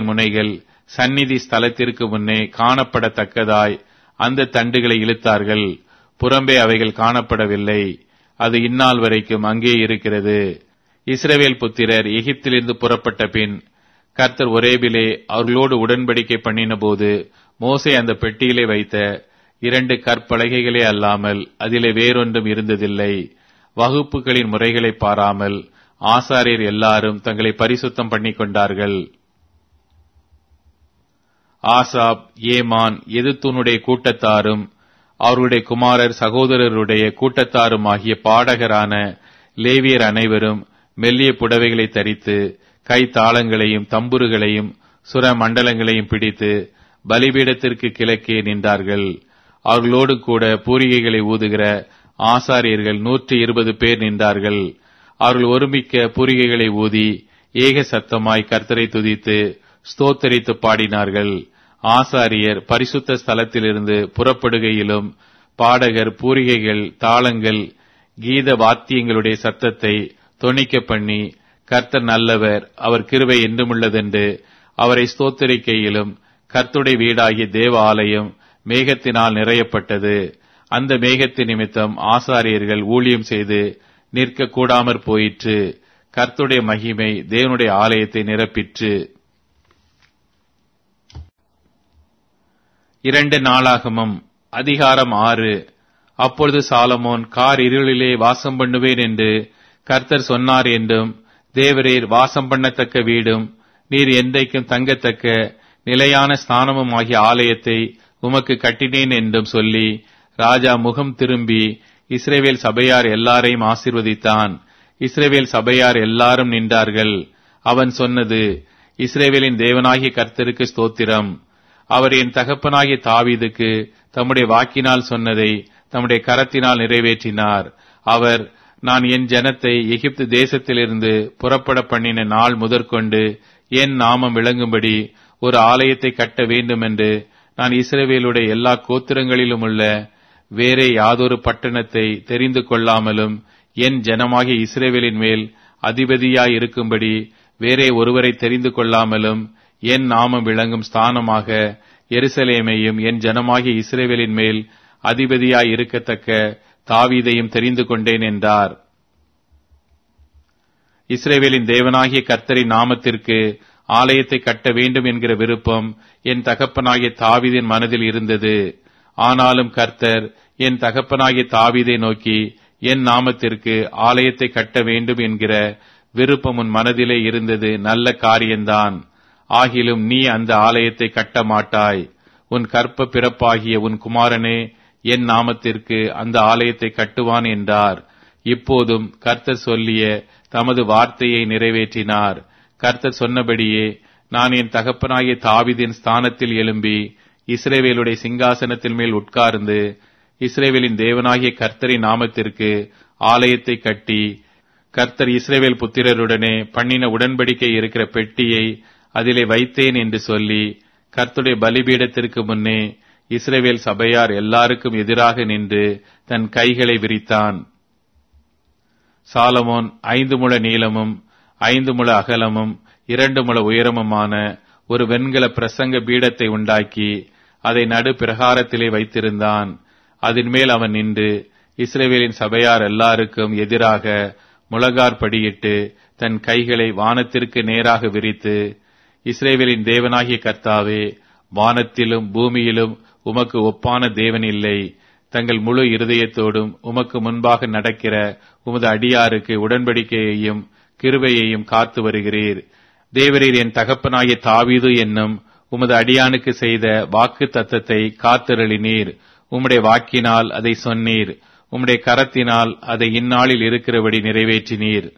முனைகள் சந்நிதி ஸ்தலத்திற்கு முன்னே காணப்படத்தக்கதாய் அந்த தண்டுகளை இழுத்தார்கள் புறம்பே அவைகள் காணப்படவில்லை அது இந்நாள் வரைக்கும் அங்கே இருக்கிறது இஸ்ரவேல் புத்திரர் எகிப்திலிருந்து புறப்பட்ட பின் கர்த்தர் ஒரேபிலே அவர்களோடு உடன்படிக்கை பண்ணின போது மோசே அந்த பெட்டியிலே வைத்த இரண்டு கற்பலகைகளே அல்லாமல் அதிலே வேறொன்றும் இருந்ததில்லை வகுப்புகளின் முறைகளை பாராமல் ஆசாரியர் எல்லாரும் தங்களை பரிசுத்தம் பண்ணிக் கொண்டார்கள் ஆசாப் ஏமான் எதுத்தூனுடைய கூட்டத்தாரும் அவர்களுடைய குமாரர் சகோதரருடைய கூட்டத்தாரும் ஆகிய பாடகரான லேவியர் அனைவரும் மெல்லிய புடவைகளை தரித்து கை தாளங்களையும் தம்புருகளையும் சுர மண்டலங்களையும் பிடித்து பலிபீடத்திற்கு கிழக்கே நின்றார்கள் அவர்களோடு கூட பூரிகைகளை ஊதுகிற ஆசாரியர்கள் நூற்றி இருபது பேர் நின்றார்கள் அவர்கள் ஒருமிக்க பூரிகைகளை ஊதி ஏக சத்தமாய் கர்த்தரை துதித்து ஸ்தோத்தரித்து பாடினார்கள் ஆசாரியர் பரிசுத்த ஸ்தலத்திலிருந்து புறப்படுகையிலும் பாடகர் பூரிகைகள் தாளங்கள் கீத வாத்தியங்களுடைய சத்தத்தை தொனிக்க பண்ணி கர்த்தர் நல்லவர் அவர் கிருவை என்றுமுள்ளதென்று அவரை ஸ்தோத்தரிக்கையிலும் கர்த்துடைய வீடாகிய தேவ ஆலயம் மேகத்தினால் நிறையப்பட்டது அந்த மேகத்தின் நிமித்தம் ஆசாரியர்கள் ஊழியம் செய்து நிற்க கூடாமற் போயிற்று கர்த்துடைய மகிமை தேவனுடைய ஆலயத்தை நிரப்பிற்று இரண்டு நாளாகமம் அதிகாரம் ஆறு அப்பொழுது சாலமோன் கார் இருளிலே வாசம் பண்ணுவேன் என்று கர்த்தர் சொன்னார் என்றும் தேவரீர் வாசம் பண்ணத்தக்க வீடும் நீர் என்றைக்கும் தங்கத்தக்க நிலையான ஸ்தானமும் ஆகிய ஆலயத்தை உமக்கு கட்டினேன் என்றும் சொல்லி ராஜா முகம் திரும்பி இஸ்ரேவேல் சபையார் எல்லாரையும் ஆசிர்வதித்தான் இஸ்ரேவேல் சபையார் எல்லாரும் நின்றார்கள் அவன் சொன்னது இஸ்ரேவேலின் தேவனாகிய கர்த்தருக்கு ஸ்தோத்திரம் அவர் என் தகப்பனாகிய தாவீதுக்கு தம்முடைய வாக்கினால் சொன்னதை தம்முடைய கரத்தினால் நிறைவேற்றினார் அவர் நான் என் ஜனத்தை எகிப்து தேசத்திலிருந்து புறப்பட பண்ணின நாள் முதற்கொண்டு என் நாமம் விளங்கும்படி ஒரு ஆலயத்தை கட்ட வேண்டும் என்று நான் இஸ்ரவேலுடைய எல்லா கோத்திரங்களிலும் உள்ள வேறே யாதொரு பட்டணத்தை தெரிந்து கொள்ளாமலும் என் ஜனமாகிய இஸ்ரேவேலின் மேல் அதிபதியாய் இருக்கும்படி வேறே ஒருவரை தெரிந்து கொள்ளாமலும் என் நாமம் விளங்கும் ஸ்தானமாக எருசலேமையும் என் ஜனமாகிய இஸ்ரேவேலின் மேல் அதிபதியாய் இருக்கத்தக்க தாவீதையும் தெரிந்து கொண்டேன் என்றார் இஸ்ரேவேலின் தேவனாகிய கர்த்தரின் நாமத்திற்கு ஆலயத்தை கட்ட வேண்டும் என்கிற விருப்பம் என் தகப்பனாகிய தாவீதின் மனதில் இருந்தது ஆனாலும் கர்த்தர் என் தகப்பனாகிய தாவீதை நோக்கி என் நாமத்திற்கு ஆலயத்தை கட்ட வேண்டும் என்கிற விருப்பம் உன் மனதிலே இருந்தது நல்ல காரியம்தான் ஆகிலும் நீ அந்த ஆலயத்தை கட்ட மாட்டாய் உன் கற்ப பிறப்பாகிய உன் குமாரனே என் நாமத்திற்கு அந்த ஆலயத்தை கட்டுவான் என்றார் இப்போதும் கர்த்தர் சொல்லிய தமது வார்த்தையை நிறைவேற்றினார் கர்த்தர் சொன்னபடியே நான் என் தகப்பனாகிய தாவிதின் ஸ்தானத்தில் எழும்பி இஸ்ரேவேலுடைய சிங்காசனத்தின் மேல் உட்கார்ந்து இஸ்ரேவேலின் தேவனாகிய கர்த்தரின் நாமத்திற்கு ஆலயத்தை கட்டி கர்த்தர் இஸ்ரேவேல் புத்திரருடனே பண்ணின உடன்படிக்கை இருக்கிற பெட்டியை அதிலே வைத்தேன் என்று சொல்லி கர்த்துடைய பலிபீடத்திற்கு முன்னே இஸ்ரேவேல் சபையார் எல்லாருக்கும் எதிராக நின்று தன் கைகளை விரித்தான் சாலமோன் ஐந்து முழ நீளமும் ஐந்து முழ அகலமும் இரண்டு முழ உயரமுமான ஒரு வெண்கல பிரசங்க பீடத்தை உண்டாக்கி அதை நடு பிரகாரத்திலே வைத்திருந்தான் அதன் மேல் அவன் நின்று இஸ்ரேவேலின் சபையார் எல்லாருக்கும் எதிராக முழகார் படியிட்டு தன் கைகளை வானத்திற்கு நேராக விரித்து இஸ்ரேவேலின் தேவனாகிய கர்த்தாவே வானத்திலும் பூமியிலும் உமக்கு ஒப்பான தேவன் இல்லை தங்கள் முழு இருதயத்தோடும் உமக்கு முன்பாக நடக்கிற உமது அடியாருக்கு உடன்படிக்கையையும் கிருபையையும் காத்து வருகிறீர் தேவரீர் என் தகப்பனாகிய தாவீது என்னும் உமது அடியானுக்கு செய்த வாக்கு தத்தத்தை காத்திரளினீர் உம்முடைய வாக்கினால் அதை சொன்னீர் உம்முடைய கரத்தினால் அதை இந்நாளில் இருக்கிறபடி நிறைவேற்றினீர்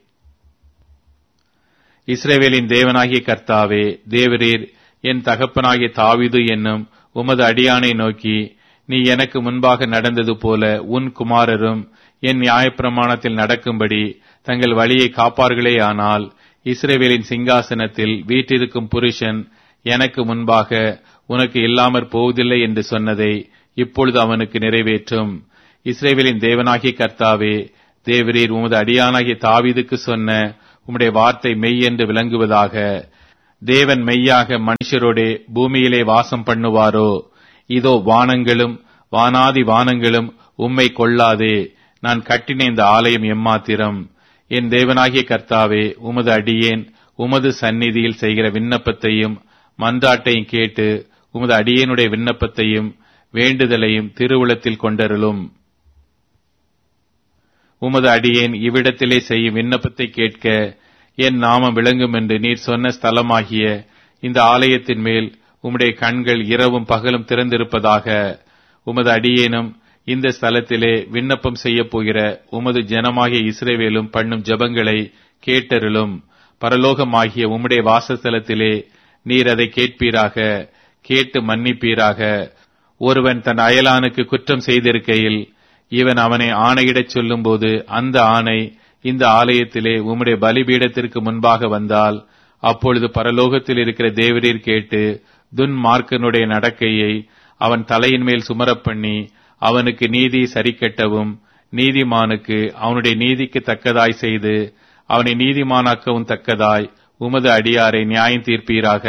இஸ்ரேவேலின் தேவனாகிய கர்த்தாவே தேவரீர் என் தகப்பனாகிய தாவிது என்னும் உமது அடியானை நோக்கி நீ எனக்கு முன்பாக நடந்தது போல உன் குமாரரும் என் நியாயப்பிரமாணத்தில் நடக்கும்படி தங்கள் வழியை காப்பார்களே ஆனால் இஸ்ரேவேலின் சிங்காசனத்தில் வீற்றிருக்கும் புருஷன் எனக்கு முன்பாக உனக்கு இல்லாமற் போவதில்லை என்று சொன்னதை இப்பொழுது அவனுக்கு நிறைவேற்றும் இஸ்ரேவேலின் தேவனாகிய கர்த்தாவே தேவரீர் உமது அடியானாகிய தாவீதுக்கு சொன்ன உம்முடைய வார்த்தை மெய் என்று விளங்குவதாக தேவன் மெய்யாக மனுஷரோடே பூமியிலே வாசம் பண்ணுவாரோ இதோ வானங்களும் வானாதி வானங்களும் உம்மை கொள்ளாதே நான் கட்டின இந்த ஆலயம் எம்மாத்திரம் என் தேவனாகிய கர்த்தாவே உமது அடியேன் உமது சந்நிதியில் செய்கிற விண்ணப்பத்தையும் மன்றாட்டையும் கேட்டு உமது அடியேனுடைய விண்ணப்பத்தையும் வேண்டுதலையும் திருவுளத்தில் கொண்டருளும் உமது அடியேன் இவ்விடத்திலே செய்யும் விண்ணப்பத்தை கேட்க என் நாமம் விளங்கும் என்று நீர் சொன்ன ஸ்தலமாகிய இந்த ஆலயத்தின் மேல் உம்முடைய கண்கள் இரவும் பகலும் திறந்திருப்பதாக உமது அடியேனும் இந்த ஸ்தலத்திலே விண்ணப்பம் செய்யப் போகிற உமது ஜனமாகிய இஸ்ரேவேலும் பண்ணும் ஜபங்களை கேட்டருளும் பரலோகமாகிய உம்முடைய வாசஸ்தலத்திலே நீர் அதை கேட்பீராக கேட்டு மன்னிப்பீராக ஒருவன் தன் அயலானுக்கு குற்றம் செய்திருக்கையில் இவன் அவனை ஆணையிடச் சொல்லும்போது அந்த ஆணை இந்த ஆலயத்திலே உம்முடைய பலிபீடத்திற்கு முன்பாக வந்தால் அப்பொழுது பரலோகத்தில் இருக்கிற தேவரீர் கேட்டு துன்மார்க்கனுடைய நடக்கையை அவன் தலையின் மேல் சுமரப் பண்ணி அவனுக்கு நீதி சரிக்கட்டவும் நீதிமானுக்கு அவனுடைய நீதிக்கு தக்கதாய் செய்து அவனை நீதிமானாக்கவும் தக்கதாய் உமது அடியாரை நியாயம் தீர்ப்பீராக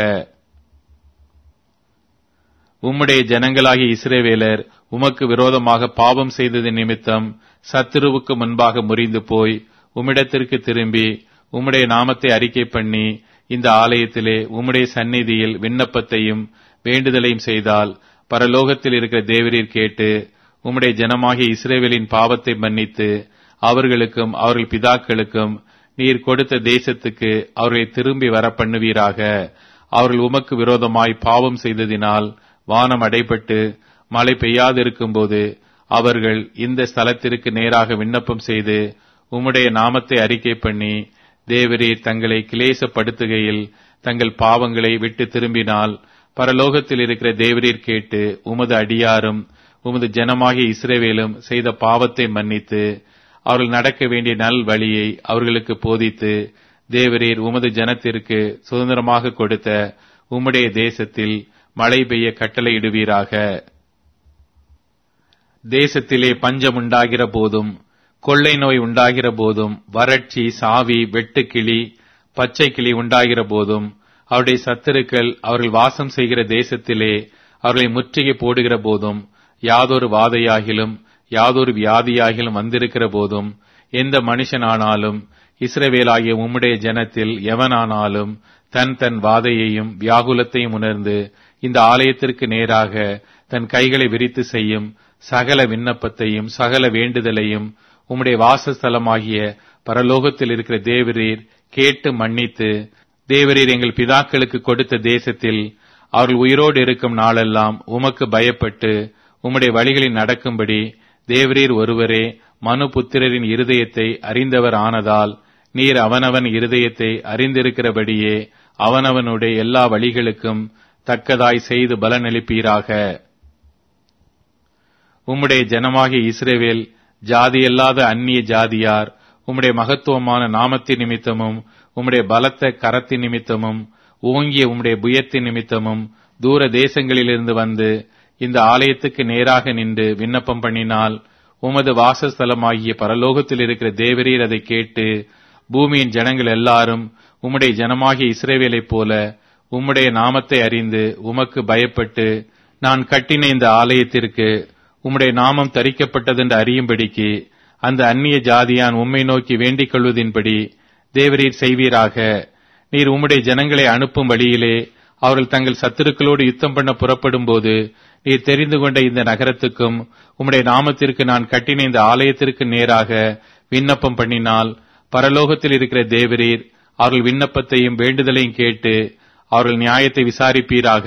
உம்முடைய ஜனங்களாகிய இஸ்ரேவேலர் உமக்கு விரோதமாக பாவம் செய்தது நிமித்தம் சத்துருவுக்கு முன்பாக முறிந்து போய் உம்மிடத்திற்கு திரும்பி உம்முடைய நாமத்தை அறிக்கை பண்ணி இந்த ஆலயத்திலே உம்முடைய சந்நிதியில் விண்ணப்பத்தையும் வேண்டுதலையும் செய்தால் பரலோகத்தில் இருக்கிற தேவரீர் கேட்டு உம்முடைய ஜனமாகிய இஸ்ரேவேலின் பாவத்தை மன்னித்து அவர்களுக்கும் அவர்கள் பிதாக்களுக்கும் நீர் கொடுத்த தேசத்துக்கு அவர்களை திரும்பி வர பண்ணுவீராக அவர்கள் உமக்கு விரோதமாய் பாவம் செய்ததினால் வானம் அடைபட்டு மழை பெய்யாதிருக்கும்போது அவர்கள் இந்த ஸ்தலத்திற்கு நேராக விண்ணப்பம் செய்து உம்முடைய நாமத்தை அறிக்கை பண்ணி தேவரீர் தங்களை கிளேசப்படுத்துகையில் தங்கள் பாவங்களை விட்டு திரும்பினால் பரலோகத்தில் இருக்கிற தேவரீர் கேட்டு உமது அடியாரும் உமது ஜனமாகிய இஸ்ரேவேலும் செய்த பாவத்தை மன்னித்து அவர்கள் நடக்க வேண்டிய நல் வழியை அவர்களுக்கு போதித்து தேவரீர் உமது ஜனத்திற்கு சுதந்திரமாக கொடுத்த உம்முடைய தேசத்தில் மழை பெய்ய கட்டளையிடுவீராக தேசத்திலே பஞ்சம் உண்டாகிற போதும் கொள்ளை நோய் உண்டாகிற போதும் வறட்சி சாவி வெட்டுக்கிளி பச்சை கிளி உண்டாகிற போதும் அவருடைய சத்துருக்கள் அவர்கள் வாசம் செய்கிற தேசத்திலே அவர்களை முற்றுகை போடுகிற போதும் யாதொரு வாதையாகிலும் யாதொரு வியாதியாகிலும் வந்திருக்கிற போதும் எந்த மனுஷனானாலும் இஸ்ரவேலாகிய உம்முடைய ஜனத்தில் எவனானாலும் தன் தன் வாதையையும் வியாகுலத்தையும் உணர்ந்து இந்த ஆலயத்திற்கு நேராக தன் கைகளை விரித்து செய்யும் சகல விண்ணப்பத்தையும் சகல வேண்டுதலையும் உம்முடைய வாசஸ்தலமாகிய பரலோகத்தில் இருக்கிற தேவரீர் கேட்டு மன்னித்து தேவரீர் எங்கள் பிதாக்களுக்கு கொடுத்த தேசத்தில் அவர்கள் உயிரோடு இருக்கும் நாளெல்லாம் உமக்கு பயப்பட்டு உம்முடைய வழிகளில் நடக்கும்படி தேவரீர் ஒருவரே மனு புத்திரரின் இருதயத்தை அறிந்தவர் ஆனதால் நீர் அவனவன் இருதயத்தை அறிந்திருக்கிறபடியே அவனவனுடைய எல்லா வழிகளுக்கும் தக்கதாய் செய்து பலனளிப்பீராக உம்முடைய ஜனமாகிய இஸ்ரேவேல் ஜாதியல்லாத அந்நிய ஜாதியார் உம்முடைய மகத்துவமான நாமத்தின் நிமித்தமும் உம்முடைய பலத்த கரத்தின் நிமித்தமும் ஓங்கிய உம்முடைய புயத்தின் நிமித்தமும் தூர தேசங்களிலிருந்து வந்து இந்த ஆலயத்துக்கு நேராக நின்று விண்ணப்பம் பண்ணினால் உமது வாசஸ்தலமாகிய பரலோகத்தில் இருக்கிற தேவரீர் அதை கேட்டு பூமியின் ஜனங்கள் எல்லாரும் உம்முடைய ஜனமாகிய இஸ்ரேவேலைப் போல உம்முடைய நாமத்தை அறிந்து உமக்கு பயப்பட்டு நான் கட்டின இந்த ஆலயத்திற்கு உம்முடைய நாமம் தரிக்கப்பட்டதென்று அறியும்படிக்கு அந்த அந்நிய ஜாதியான் உம்மை நோக்கி வேண்டிக் கொள்வதின்படி தேவரீர் செய்வீராக நீர் உம்முடைய ஜனங்களை அனுப்பும் வழியிலே அவர்கள் தங்கள் சத்துருக்களோடு யுத்தம் பண்ண புறப்படும் போது நீர் தெரிந்து கொண்ட இந்த நகரத்துக்கும் உம்முடைய நாமத்திற்கு நான் கட்டின இந்த ஆலயத்திற்கு நேராக விண்ணப்பம் பண்ணினால் பரலோகத்தில் இருக்கிற தேவரீர் அவர்கள் விண்ணப்பத்தையும் வேண்டுதலையும் கேட்டு அவர்கள் நியாயத்தை விசாரிப்பீராக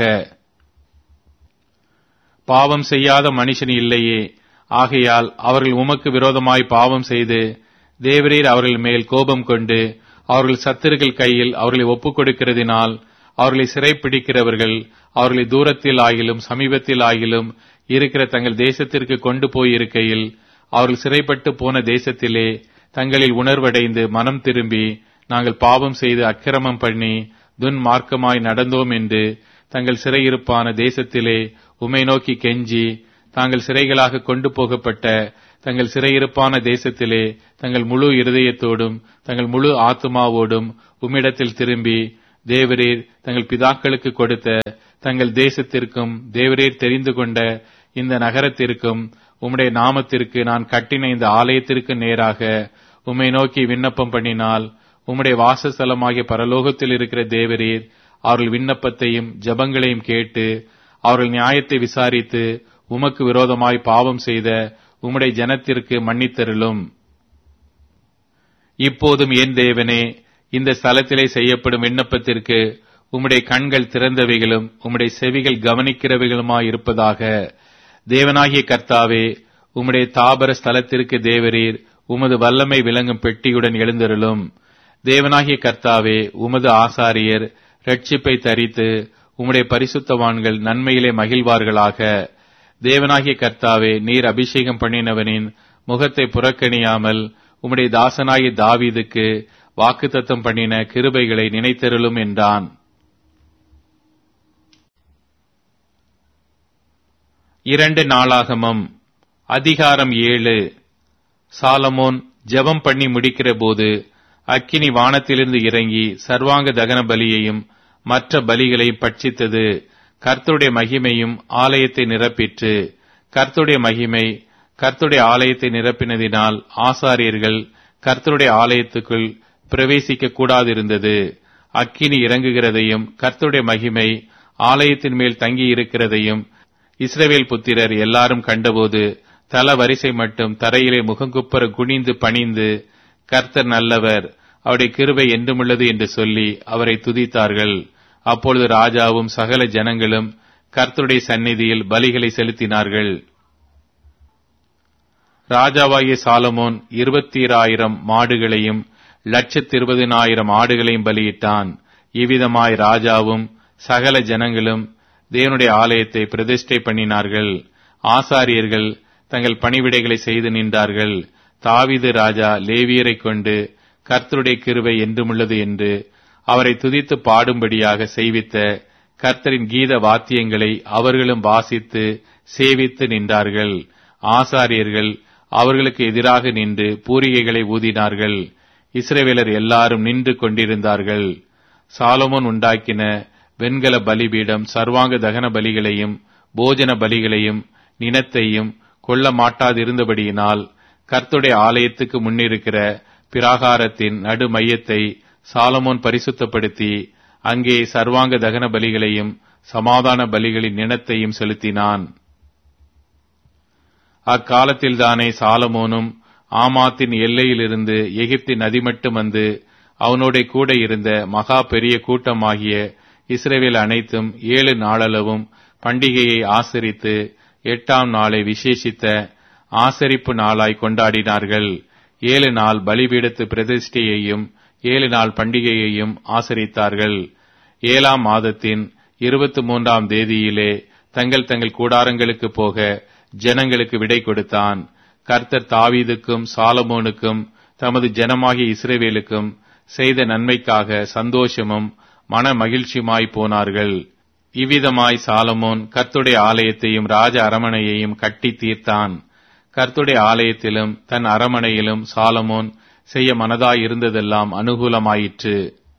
பாவம் செய்யாத மனுஷன் இல்லையே ஆகையால் அவர்கள் உமக்கு விரோதமாய் பாவம் செய்து தேவரீர் அவர்கள் மேல் கோபம் கொண்டு அவர்கள் சத்துருக்கள் கையில் அவர்களை ஒப்புக் கொடுக்கிறதினால் அவர்களை சிறைப்பிடிக்கிறவர்கள் அவர்களை தூரத்தில் ஆகிலும் சமீபத்தில் ஆகிலும் இருக்கிற தங்கள் தேசத்திற்கு கொண்டு போயிருக்கையில் அவர்கள் சிறைப்பட்டு போன தேசத்திலே தங்களில் உணர்வடைந்து மனம் திரும்பி நாங்கள் பாவம் செய்து அக்கிரமம் பண்ணி துன்மார்க்கமாய் நடந்தோம் என்று தங்கள் சிறையிருப்பான தேசத்திலே உமை நோக்கி கெஞ்சி தாங்கள் சிறைகளாக கொண்டு போகப்பட்ட தங்கள் சிறையிருப்பான தேசத்திலே தங்கள் முழு இருதயத்தோடும் தங்கள் முழு ஆத்துமாவோடும் உம்மிடத்தில் திரும்பி தேவரீர் தங்கள் பிதாக்களுக்கு கொடுத்த தங்கள் தேசத்திற்கும் தேவரீர் தெரிந்து கொண்ட இந்த நகரத்திற்கும் உம்முடைய நாமத்திற்கு நான் கட்டின இந்த ஆலயத்திற்கு நேராக உம்மை நோக்கி விண்ணப்பம் பண்ணினால் உம்முடைய வாசஸ்தலமாகிய பரலோகத்தில் இருக்கிற தேவரீர் அவர்கள் விண்ணப்பத்தையும் ஜபங்களையும் கேட்டு அவர்கள் நியாயத்தை விசாரித்து உமக்கு விரோதமாய் பாவம் செய்த உம்முடைய ஜனத்திற்கு மன்னித்தருளும் இப்போதும் என் தேவனே இந்த ஸ்தலத்திலே செய்யப்படும் விண்ணப்பத்திற்கு உம்முடைய கண்கள் திறந்தவைகளும் உம்முடைய செவிகள் கவனிக்கிறவைகளுமாய் இருப்பதாக தேவனாகிய கர்த்தாவே உம்முடைய தாபர ஸ்தலத்திற்கு தேவரீர் உமது வல்லமை விளங்கும் பெட்டியுடன் எழுந்தருளும் தேவனாகிய கர்த்தாவே உமது ஆசாரியர் ரட்சிப்பை தரித்து உம்முடைய பரிசுத்தவான்கள் நன்மையிலே மகிழ்வார்களாக தேவனாகிய கர்த்தாவே நீர் அபிஷேகம் பண்ணினவனின் முகத்தை புறக்கணியாமல் உம்முடைய தாசனாகிய தாவீதுக்கு வாக்குத்தத்தம் பண்ணின கிருபைகளை நினைத்தருளும் என்றான் இரண்டு நாளாகமம் அதிகாரம் ஏழு சாலமோன் ஜெபம் பண்ணி முடிக்கிற போது அக்கினி வானத்திலிருந்து இறங்கி சர்வாங்க தகன பலியையும் மற்ற பலிகளையும் பட்சித்தது கர்த்தருடைய மகிமையும் ஆலயத்தை நிரப்பிற்று கர்த்தருடைய மகிமை கர்த்தருடைய ஆலயத்தை நிரப்பினதினால் ஆசாரியர்கள் கர்த்தருடைய ஆலயத்துக்குள் பிரவேசிக்க கூடாதிருந்தது அக்கினி இறங்குகிறதையும் கர்த்தருடைய மகிமை ஆலயத்தின் மேல் தங்கி இருக்கிறதையும் இஸ்ரவேல் புத்திரர் எல்லாரும் கண்டபோது தல வரிசை மட்டும் தரையிலே முகங்குப்புற குனிந்து பணிந்து கர்த்தர் நல்லவர் அவருடைய கிருபை என்றுமுள்ளது என்று சொல்லி அவரை துதித்தார்கள் அப்பொழுது ராஜாவும் சகல ஜனங்களும் கர்த்தருடைய சந்நிதியில் பலிகளை செலுத்தினார்கள் ராஜாவாகிய சாலமோன் இருபத்தீராயிரம் மாடுகளையும் லட்சத்து இருபதினாயிரம் ஆடுகளையும் பலியிட்டான் இவ்விதமாய் ராஜாவும் சகல ஜனங்களும் தேவனுடைய ஆலயத்தை பிரதிஷ்டை பண்ணினார்கள் ஆசாரியர்கள் தங்கள் பணிவிடைகளை செய்து நின்றார்கள் தாவிது ராஜா லேவியரை கொண்டு கர்த்தருடைய கிருவை என்றுமுள்ளது என்று அவரை துதித்து பாடும்படியாக செய்வித்த கர்த்தரின் கீத வாத்தியங்களை அவர்களும் வாசித்து சேவித்து நின்றார்கள் ஆசாரியர்கள் அவர்களுக்கு எதிராக நின்று பூரிகைகளை ஊதினார்கள் இஸ்ரேவேலர் எல்லாரும் நின்று கொண்டிருந்தார்கள் சாலமோன் உண்டாக்கின வெண்கல பலிபீடம் சர்வாங்க தகன பலிகளையும் போஜன பலிகளையும் நினத்தையும் கொள்ள மாட்டாதிருந்தபடியினால் கர்த்துடைய ஆலயத்துக்கு முன்னிருக்கிற பிராகாரத்தின் நடு மையத்தை சாலமோன் பரிசுத்தப்படுத்தி அங்கே சர்வாங்க தகன பலிகளையும் சமாதான பலிகளின் நினத்தையும் செலுத்தினான் அக்காலத்தில்தானே சாலமோனும் ஆமாத்தின் எல்லையிலிருந்து எகிப்தின் நதி மட்டும் வந்து அவனோட கூட இருந்த மகா பெரிய கூட்டமாகிய இஸ்ரேவேல் அனைத்தும் ஏழு நாளளவும் பண்டிகையை ஆசரித்து எட்டாம் நாளை விசேஷித்த ஆசரிப்பு நாளாய் கொண்டாடினார்கள் ஏழு நாள் பலிபீடத்து பிரதிஷ்டையையும் ஏழு நாள் பண்டிகையையும் ஆசரித்தார்கள் ஏழாம் மாதத்தின் இருபத்தி மூன்றாம் தேதியிலே தங்கள் தங்கள் கூடாரங்களுக்கு போக ஜனங்களுக்கு விடை கொடுத்தான் கர்த்தர் தாவீதுக்கும் சாலமோனுக்கும் தமது ஜனமாகிய இஸ்ரேவேலுக்கும் செய்த நன்மைக்காக சந்தோஷமும் மன மகிழ்ச்சியுமாய் போனார்கள் இவ்விதமாய் சாலமோன் கர்த்துடைய ஆலயத்தையும் ராஜ அரமனையையும் கட்டி தீர்த்தான் கர்த்துடைய ஆலயத்திலும் தன் அரமனையிலும் சாலமோன் செய்ய மனதாய் இருந்ததெல்லாம் அனுகூலமாயிற்று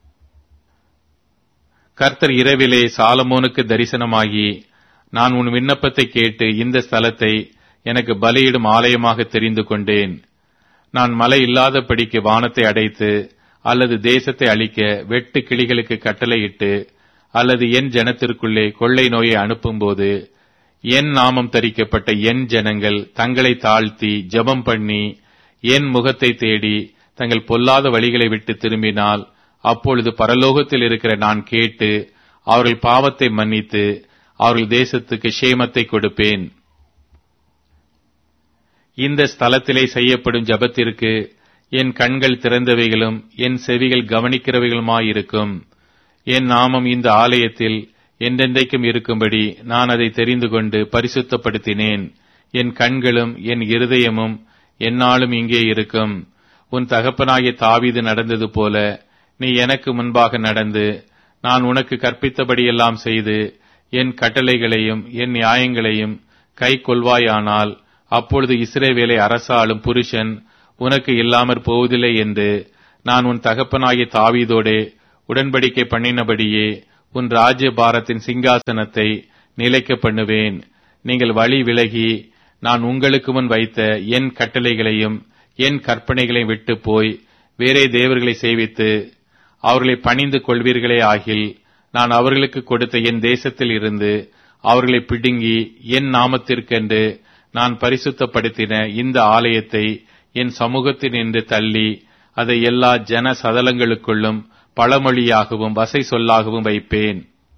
கர்த்தர் இரவிலே சாலமோனுக்கு தரிசனமாகி நான் உன் விண்ணப்பத்தை கேட்டு இந்த ஸ்தலத்தை எனக்கு பலியிடும் ஆலயமாக தெரிந்து கொண்டேன் நான் மழை இல்லாதபடிக்கு வானத்தை அடைத்து அல்லது தேசத்தை அழிக்க வெட்டு கிளிகளுக்கு கட்டளையிட்டு அல்லது என் ஜனத்திற்குள்ளே கொள்ளை நோயை அனுப்பும்போது என் நாமம் தரிக்கப்பட்ட என் ஜனங்கள் தங்களை தாழ்த்தி ஜெபம் பண்ணி என் முகத்தை தேடி தங்கள் பொல்லாத வழிகளை விட்டு திரும்பினால் அப்பொழுது பரலோகத்தில் இருக்கிற நான் கேட்டு அவர்கள் பாவத்தை மன்னித்து அவர்கள் தேசத்துக்கு சேமத்தை கொடுப்பேன் இந்த ஸ்தலத்திலே செய்யப்படும் ஜபத்திற்கு என் கண்கள் திறந்தவைகளும் என் செவிகள் கவனிக்கிறவைகளுமாயிருக்கும் என் நாமம் இந்த ஆலயத்தில் என்றென்றைக்கும் இருக்கும்படி நான் அதை தெரிந்து கொண்டு பரிசுத்தப்படுத்தினேன் என் கண்களும் என் இருதயமும் என்னாலும் இங்கே இருக்கும் உன் தகப்பனாகிய தாவீது நடந்தது போல நீ எனக்கு முன்பாக நடந்து நான் உனக்கு கற்பித்தபடியெல்லாம் செய்து என் கட்டளைகளையும் என் நியாயங்களையும் கை கொள்வாயானால் அப்பொழுது இஸ்ரேவேலை அரசாளும் புருஷன் உனக்கு இல்லாமற் போவதில்லை என்று நான் உன் தகப்பனாகிய தாவீதோடே உடன்படிக்கை பண்ணினபடியே உன் ராஜ்ய பாரத்தின் சிங்காசனத்தை நிலைக்க பண்ணுவேன் நீங்கள் வழி விலகி நான் உங்களுக்கு முன் வைத்த என் கட்டளைகளையும் என் கற்பனைகளையும் விட்டு போய் வேறே தேவர்களை சேவித்து அவர்களை பணிந்து கொள்வீர்களே ஆகில் நான் அவர்களுக்கு கொடுத்த என் தேசத்தில் இருந்து அவர்களை பிடுங்கி என் நாமத்திற்கென்று நான் பரிசுத்தப்படுத்தின இந்த ஆலயத்தை என் சமூகத்தில் நின்று தள்ளி அதை எல்லா ஜன சதலங்களுக்குள்ளும் பழமொழியாகவும் வசை சொல்லாகவும் வைப்பேன்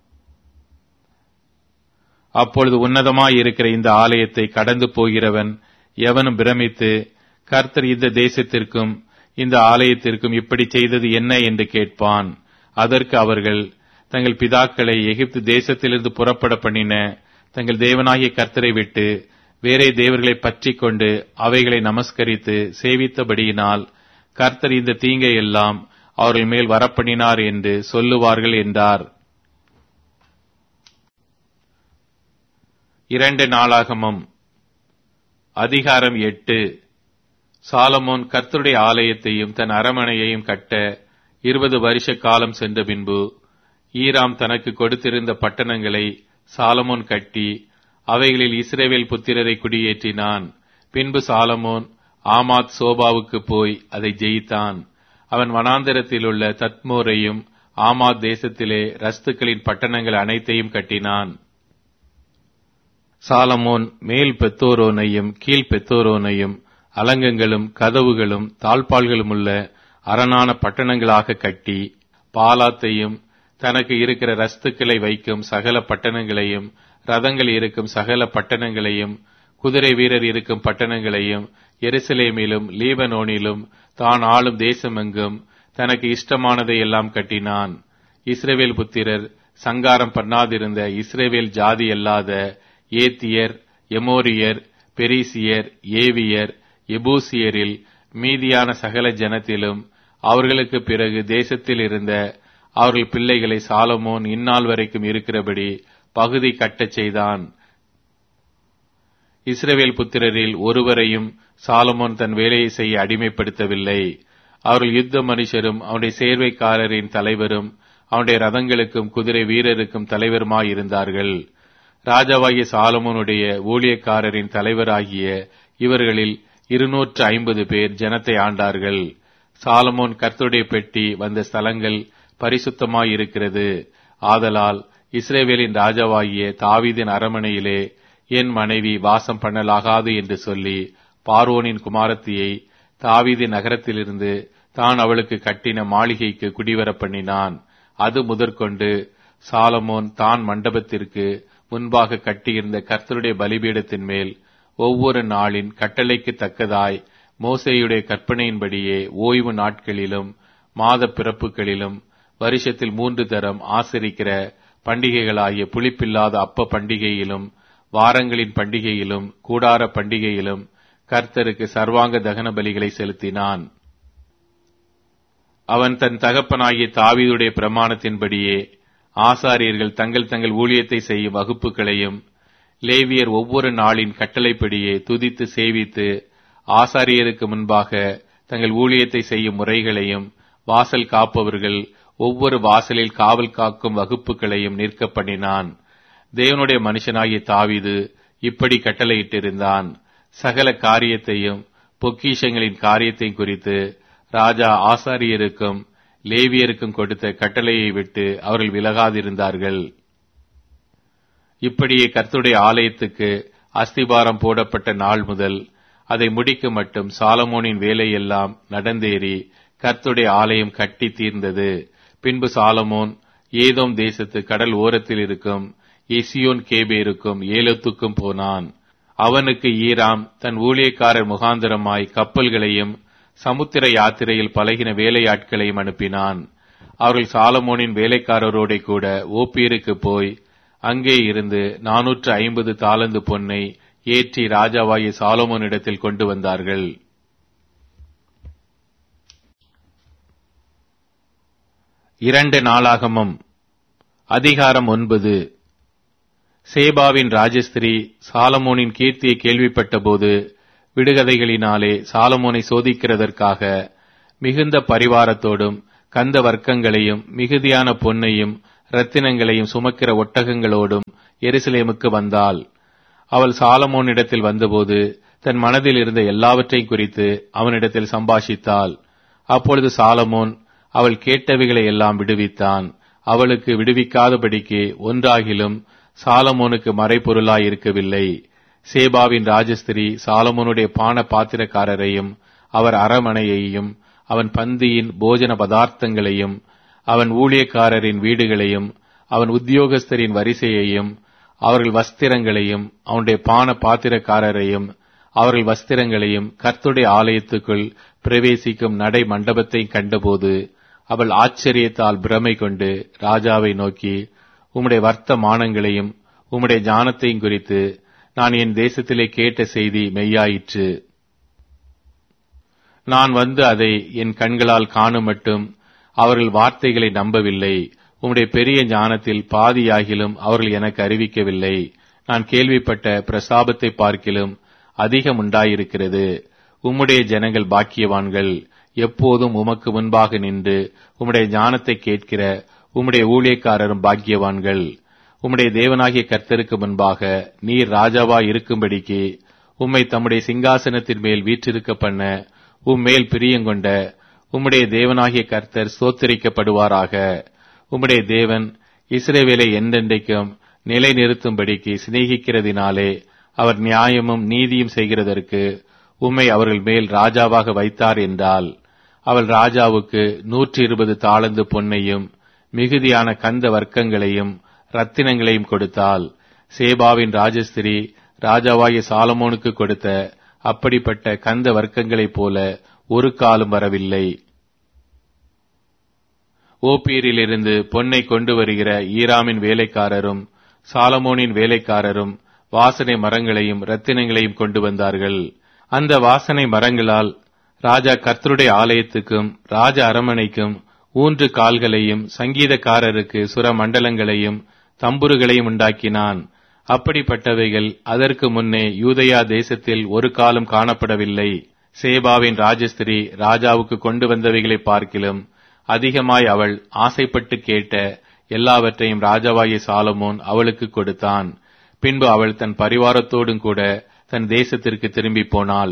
அப்பொழுது உன்னதமாயிருக்கிற இந்த ஆலயத்தை கடந்து போகிறவன் எவனும் பிரமித்து கர்த்தர் இந்த தேசத்திற்கும் இந்த ஆலயத்திற்கும் இப்படி செய்தது என்ன என்று கேட்பான் அதற்கு அவர்கள் தங்கள் பிதாக்களை எகிப்து தேசத்திலிருந்து புறப்பட பண்ணின தங்கள் தேவனாகிய கர்த்தரை விட்டு வேறே தேவர்களை பற்றிக் கொண்டு அவைகளை நமஸ்கரித்து சேவித்தபடியினால் கர்த்தர் இந்த தீங்கை எல்லாம் அவர்கள் மேல் வரப்பண்ணினார் என்று சொல்லுவார்கள் என்றார் இரண்டு நாளாகமம் அதிகாரம் எட்டு சாலமோன் கர்த்தருடைய ஆலயத்தையும் தன் அரமனையையும் கட்ட இருபது வருஷ காலம் சென்ற பின்பு ஈராம் தனக்கு கொடுத்திருந்த பட்டணங்களை சாலமோன் கட்டி அவைகளில் இஸ்ரேவேல் புத்திரரை குடியேற்றினான் பின்பு சாலமோன் ஆமாத் சோபாவுக்கு போய் அதை ஜெயித்தான் அவன் வனாந்தரத்தில் உள்ள தத்மோரையும் ஆமாத் தேசத்திலே ரஸ்துக்களின் பட்டணங்கள் அனைத்தையும் கட்டினான் சாலமோன் மேல் பெத்தோரோனையும் கீழ் பெத்தோரோனையும் அலங்கங்களும் கதவுகளும் தாழ்பால்களும் உள்ள அரணான பட்டணங்களாக கட்டி பாலாத்தையும் தனக்கு இருக்கிற ரஸ்துக்களை வைக்கும் சகல பட்டணங்களையும் ரதங்கள் இருக்கும் சகல பட்டணங்களையும் குதிரை வீரர் இருக்கும் பட்டணங்களையும் எருசலேமிலும் லீபனோனிலும் தான் ஆளும் தேசமெங்கும் தனக்கு இஷ்டமானதை எல்லாம் கட்டினான் இஸ்ரேவேல் புத்திரர் சங்காரம் பண்ணாதிருந்த இஸ்ரேவேல் ஜாதி அல்லாத ஏத்தியர் எமோரியர் பெரிசியர் ஏவியர் எபூசியரில் மீதியான சகல ஜனத்திலும் அவர்களுக்கு பிறகு தேசத்தில் இருந்த அவர்கள் பிள்ளைகளை சாலமோன் இந்நாள் வரைக்கும் இருக்கிறபடி பகுதி கட்டச் செய்தான் இஸ்ரவேல் புத்திரரில் ஒருவரையும் சாலமோன் தன் வேலையை செய்ய அடிமைப்படுத்தவில்லை அவர்கள் யுத்த மனுஷரும் அவனுடைய சேர்வைக்காரரின் தலைவரும் அவனுடைய ரதங்களுக்கும் குதிரை வீரருக்கும் தலைவருமாயிருந்தார்கள் ராஜாவாகிய சாலமோனுடைய ஊழியக்காரரின் தலைவராகிய இவர்களில் இருநூற்று ஐம்பது பேர் ஜனத்தை ஆண்டார்கள் சாலமோன் கர்த்தருடைய பெட்டி வந்த ஸ்தலங்கள் பரிசுத்தமாயிருக்கிறது ஆதலால் இஸ்ரேவேலின் ராஜாவாகிய தாவீதின் அரமனையிலே என் மனைவி வாசம் பண்ணலாகாது என்று சொல்லி பார்வோனின் குமாரத்தியை தாவீதின் நகரத்திலிருந்து தான் அவளுக்கு கட்டின மாளிகைக்கு குடிவர பண்ணினான் அது முதற்கொண்டு சாலமோன் தான் மண்டபத்திற்கு முன்பாக கட்டியிருந்த கர்த்தருடைய பலிபீடத்தின் மேல் ஒவ்வொரு நாளின் கட்டளைக்கு தக்கதாய் மோசேயுடைய கற்பனையின்படியே ஓய்வு நாட்களிலும் மாத பிறப்புகளிலும் வருஷத்தில் மூன்று தரம் ஆசரிக்கிற பண்டிகைகளாகிய புளிப்பில்லாத அப்ப பண்டிகையிலும் வாரங்களின் பண்டிகையிலும் கூடார பண்டிகையிலும் கர்த்தருக்கு சர்வாங்க தகன பலிகளை செலுத்தினான் அவன் தன் தகப்பனாகிய தாவீதுடைய பிரமாணத்தின்படியே ஆசாரியர்கள் தங்கள் தங்கள் ஊழியத்தை செய்யும் வகுப்புகளையும் லேவியர் ஒவ்வொரு நாளின் கட்டளைப்படியே துதித்து சேவித்து ஆசாரியருக்கு முன்பாக தங்கள் ஊழியத்தை செய்யும் முறைகளையும் வாசல் காப்பவர்கள் ஒவ்வொரு வாசலில் காவல் காக்கும் வகுப்புகளையும் நிற்க பண்ணினான் தேவனுடைய மனுஷனாகிய தாவிது இப்படி கட்டளையிட்டிருந்தான் சகல காரியத்தையும் பொக்கிஷங்களின் காரியத்தையும் குறித்து ராஜா ஆசாரியருக்கும் லேவியருக்கும் கொடுத்த கட்டளையை விட்டு அவர்கள் விலகாதிருந்தார்கள் இப்படியே கர்த்தருடைய ஆலயத்துக்கு அஸ்திபாரம் போடப்பட்ட நாள் முதல் அதை முடிக்க மட்டும் சாலமோனின் வேலையெல்லாம் நடந்தேறி கர்த்தருடைய ஆலயம் கட்டி தீர்ந்தது பின்பு சாலமோன் ஏதோம் தேசத்து கடல் ஓரத்தில் இருக்கும் எசியோன் கேபேருக்கும் ஏலத்துக்கும் போனான் அவனுக்கு ஈராம் தன் ஊழியக்காரர் முகாந்திரமாய் கப்பல்களையும் சமுத்திர யாத்திரையில் பழகின வேலையாட்களையும் அனுப்பினான் அவர்கள் சாலமோனின் வேலைக்காரரோட கூட ஓப்பீருக்கு போய் அங்கே இருந்து நானூற்று ஐம்பது தாளந்து பொன்னை ஏற்றி ராஜாவாகிய சாலமோனிடத்தில் கொண்டு வந்தார்கள் இரண்டு நாளாகமம் அதிகாரம் ஒன்பது சேபாவின் ராஜஸ்திரி சாலமோனின் கீர்த்தியை கேள்விப்பட்டபோது விடுகதைகளினாலே சாலமோனை சோதிக்கிறதற்காக மிகுந்த பரிவாரத்தோடும் கந்த வர்க்கங்களையும் மிகுதியான பொன்னையும் இரத்தினங்களையும் சுமக்கிற ஒட்டகங்களோடும் எருசலேமுக்கு வந்தாள் அவள் சாலமோனிடத்தில் வந்தபோது தன் மனதில் இருந்த எல்லாவற்றையும் குறித்து அவனிடத்தில் சம்பாஷித்தாள் அப்பொழுது சாலமோன் அவள் கேட்டவைகளை எல்லாம் விடுவித்தான் அவளுக்கு விடுவிக்காதபடிக்கு ஒன்றாகிலும் சாலமோனுக்கு மறைபொருளாய் இருக்கவில்லை சேபாவின் ராஜஸ்திரி சாலமோனுடைய பான பாத்திரக்காரரையும் அவர் அரமனையையும் அவன் பந்தியின் போஜன பதார்த்தங்களையும் அவன் ஊழியக்காரரின் வீடுகளையும் அவன் உத்தியோகஸ்தரின் வரிசையையும் அவர்கள் வஸ்திரங்களையும் அவனுடைய பான பாத்திரக்காரரையும் அவர்கள் வஸ்திரங்களையும் கர்த்துடைய ஆலயத்துக்குள் பிரவேசிக்கும் நடை மண்டபத்தை கண்டபோது அவள் ஆச்சரியத்தால் பிரமை கொண்டு ராஜாவை நோக்கி உம்முடைய வர்த்தமானங்களையும் உம்முடைய ஞானத்தையும் குறித்து நான் என் தேசத்திலே கேட்ட செய்தி மெய்யாயிற்று நான் வந்து அதை என் கண்களால் காணும் மட்டும் அவர்கள் வார்த்தைகளை நம்பவில்லை உம்முடைய பெரிய ஞானத்தில் பாதியாகிலும் அவர்கள் எனக்கு அறிவிக்கவில்லை நான் கேள்விப்பட்ட பிரசாபத்தை பார்க்கிலும் அதிகம் உண்டாயிருக்கிறது உம்முடைய ஜனங்கள் பாக்கியவான்கள் எப்போதும் உமக்கு முன்பாக நின்று உம்முடைய ஞானத்தை கேட்கிற உம்முடைய ஊழியக்காரரும் பாக்கியவான்கள் உம்முடைய தேவனாகிய கர்த்தருக்கு முன்பாக நீர் ராஜாவா இருக்கும்படிக்கு உம்மை தம்முடைய சிங்காசனத்தின் மேல் வீற்றிருக்க பண்ண உம்மேல் பிரியங்கொண்ட உம்முடைய தேவனாகிய கர்த்தர் சோத்தரிக்கப்படுவாராக உம்முடைய தேவன் இஸ்ரேவேலை என்றென்றைக்கும் நிலைநிறுத்தும்படிக்கு சிநேகிக்கிறதினாலே அவர் நியாயமும் நீதியும் செய்கிறதற்கு உம்மை அவர்கள் மேல் ராஜாவாக வைத்தார் என்றால் அவள் ராஜாவுக்கு நூற்றி இருபது தாளந்து பொன்னையும் மிகுதியான கந்த வர்க்கங்களையும் ரத்தினங்களையும் கொடுத்தால் சேபாவின் ராஜஸ்திரி ராஜாவாகிய சாலமோனுக்கு கொடுத்த அப்படிப்பட்ட கந்த வர்க்கங்களைப் போல ஒரு காலம் வரவில்லை ஓப்பீரிலிருந்து பொன்னை கொண்டு வருகிற ஈராமின் வேலைக்காரரும் சாலமோனின் வேலைக்காரரும் வாசனை மரங்களையும் ரத்தினங்களையும் கொண்டு வந்தார்கள் அந்த வாசனை மரங்களால் ராஜா கர்த்தருடைய ஆலயத்துக்கும் ராஜ அரமனைக்கும் ஊன்று கால்களையும் சங்கீதக்காரருக்கு சுர மண்டலங்களையும் தம்புருகளையும் உண்டாக்கினான் அப்படிப்பட்டவைகள் அதற்கு முன்னே யூதயா தேசத்தில் ஒரு காலம் காணப்படவில்லை சேபாவின் ராஜஸ்திரி ராஜாவுக்கு கொண்டு வந்தவைகளை பார்க்கிலும் அதிகமாய் அவள் ஆசைப்பட்டு கேட்ட எல்லாவற்றையும் ராஜாவாகிய சாலமோன் அவளுக்கு கொடுத்தான் பின்பு அவள் தன் பரிவாரத்தோடும் கூட தன் தேசத்திற்கு திரும்பி போனாள்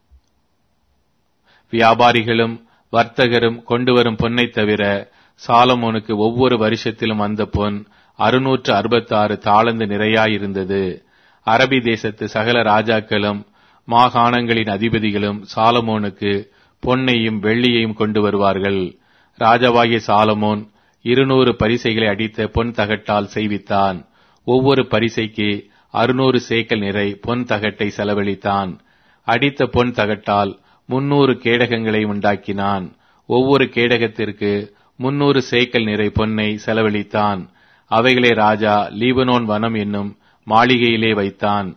வியாபாரிகளும் வர்த்தகரும் கொண்டு வரும் பொன்னை தவிர சாலமோனுக்கு ஒவ்வொரு வருஷத்திலும் வந்த பொன் அறுநூற்று அறுபத்தாறு தாளந்து நிறையாயிருந்தது அரபி தேசத்து சகல ராஜாக்களும் மாகாணங்களின் அதிபதிகளும் சாலமோனுக்கு பொன்னையும் வெள்ளியையும் கொண்டு வருவார்கள் ராஜாவாகிய சாலமோன் இருநூறு பரிசைகளை அடித்த பொன் தகட்டால் செய்வித்தான் ஒவ்வொரு பரிசைக்கு அறுநூறு சேக்கல் நிறை பொன் தகட்டை செலவழித்தான் அடித்த பொன் தகட்டால் முன்னூறு கேடகங்களை உண்டாக்கினான் ஒவ்வொரு கேடகத்திற்கு முன்னூறு சேக்கல் நிறை பொன்னை செலவழித்தான் அவைகளை ராஜா லீபனோன் வனம் என்னும் மாளிகையிலே வைத்தான்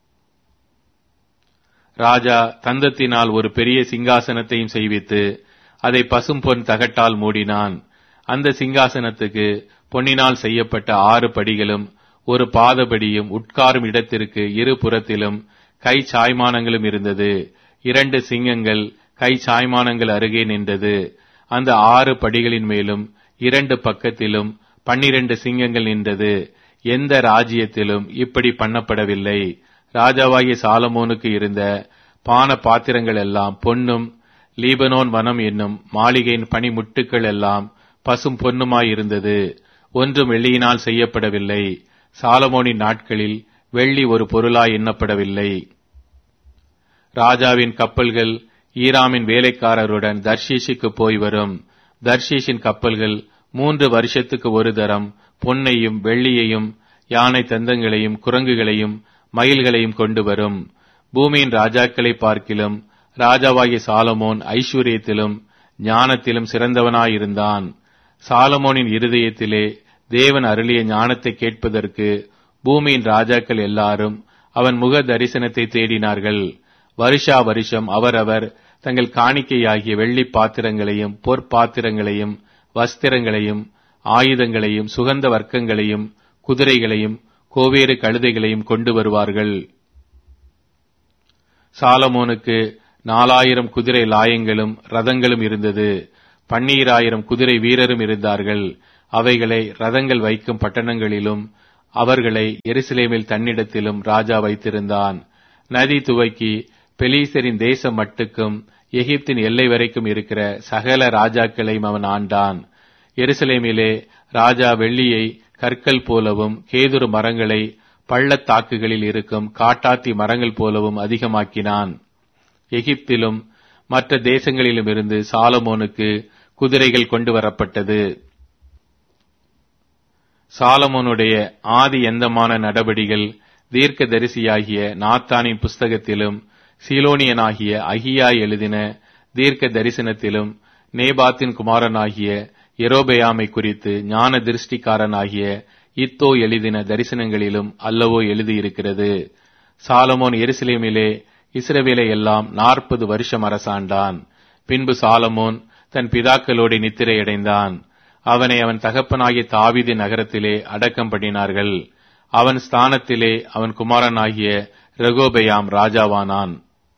ராஜா தந்தத்தினால் ஒரு பெரிய சிங்காசனத்தையும் செய்வித்து அதை பசும் பொன் தகட்டால் மூடினான் அந்த சிங்காசனத்துக்கு பொன்னினால் செய்யப்பட்ட ஆறு படிகளும் ஒரு பாதபடியும் உட்காரும் இடத்திற்கு இரு புறத்திலும் கை சாய்மானங்களும் இருந்தது இரண்டு சிங்கங்கள் கை சாய்மானங்கள் அருகே நின்றது அந்த ஆறு படிகளின் மேலும் இரண்டு பக்கத்திலும் பன்னிரண்டு சிங்கங்கள் நின்றது எந்த ராஜ்யத்திலும் இப்படி பண்ணப்படவில்லை ராஜாவாகிய சாலமோனுக்கு இருந்த பான பாத்திரங்கள் எல்லாம் பொன்னும் லீபனோன் வனம் என்னும் மாளிகையின் பனிமுட்டுக்கள் எல்லாம் பசும் பொன்னுமாயிருந்தது ஒன்றும் வெள்ளியினால் செய்யப்படவில்லை சாலமோனின் நாட்களில் வெள்ளி ஒரு பொருளாய் எண்ணப்படவில்லை ராஜாவின் கப்பல்கள் ஈராமின் வேலைக்காரருடன் தர்ஷீஷுக்கு போய் வரும் தர்ஷீஷின் கப்பல்கள் மூன்று வருஷத்துக்கு ஒரு தரம் பொன்னையும் வெள்ளியையும் யானை தந்தங்களையும் குரங்குகளையும் மயில்களையும் கொண்டு வரும் பூமியின் ராஜாக்களை பார்க்கிலும் ராஜாவாகிய சாலமோன் ஐஸ்வர்யத்திலும் ஞானத்திலும் சிறந்தவனாயிருந்தான் சாலமோனின் இருதயத்திலே தேவன் அருளிய ஞானத்தை கேட்பதற்கு பூமியின் ராஜாக்கள் எல்லாரும் அவன் முக தரிசனத்தை தேடினார்கள் வருஷா வருஷம் அவரவர் தங்கள் காணிக்கையாகிய வெள்ளி பாத்திரங்களையும் பொற்பாத்திரங்களையும் வஸ்திரங்களையும் ஆயுதங்களையும் சுகந்த வர்க்கங்களையும் குதிரைகளையும் கோவேறு கழுதைகளையும் கொண்டு வருவார்கள் சாலமோனுக்கு நாலாயிரம் குதிரை லாயங்களும் ரதங்களும் இருந்தது பன்னீராயிரம் குதிரை வீரரும் இருந்தார்கள் அவைகளை ரதங்கள் வைக்கும் பட்டணங்களிலும் அவர்களை எருசலேமில் தன்னிடத்திலும் ராஜா வைத்திருந்தான் நதி துவக்கி பெலீசரின் தேசம் மட்டுக்கும் எகிப்தின் எல்லை வரைக்கும் இருக்கிற சகல ராஜாக்களையும் அவன் ஆண்டான் எருசலேமிலே ராஜா வெள்ளியை கற்கள் போலவும் கேதுரு மரங்களை பள்ளத்தாக்குகளில் இருக்கும் காட்டாத்தி மரங்கள் போலவும் அதிகமாக்கினான் எகிப்திலும் மற்ற தேசங்களிலும் இருந்து சாலமோனுக்கு குதிரைகள் கொண்டு வரப்பட்டது சாலமோனுடைய ஆதி எந்தமான நடபடிகள் தீர்க்க தரிசியாகிய நாத்தானின் புஸ்தகத்திலும் சீலோனியனாகிய அகியா எழுதின தீர்க்க தரிசனத்திலும் நேபாத்தின் குமாரனாகிய எரோபெயாமை குறித்து ஞான திருஷ்டிக்காரனாகிய இத்தோ எழுதின தரிசனங்களிலும் அல்லவோ எழுதியிருக்கிறது சாலமோன் எருசலேமிலே இஸ்ரவேலை எல்லாம் நாற்பது வருஷம் அரசாண்டான் பின்பு சாலமோன் தன் பிதாக்களோடு நித்திரையடைந்தான் அவனை அவன் தகப்பனாகிய தாவீது நகரத்திலே அடக்கம் பண்ணினார்கள் அவன் ஸ்தானத்திலே அவன் குமாரனாகிய ரெகோபெயாம் ராஜாவானான்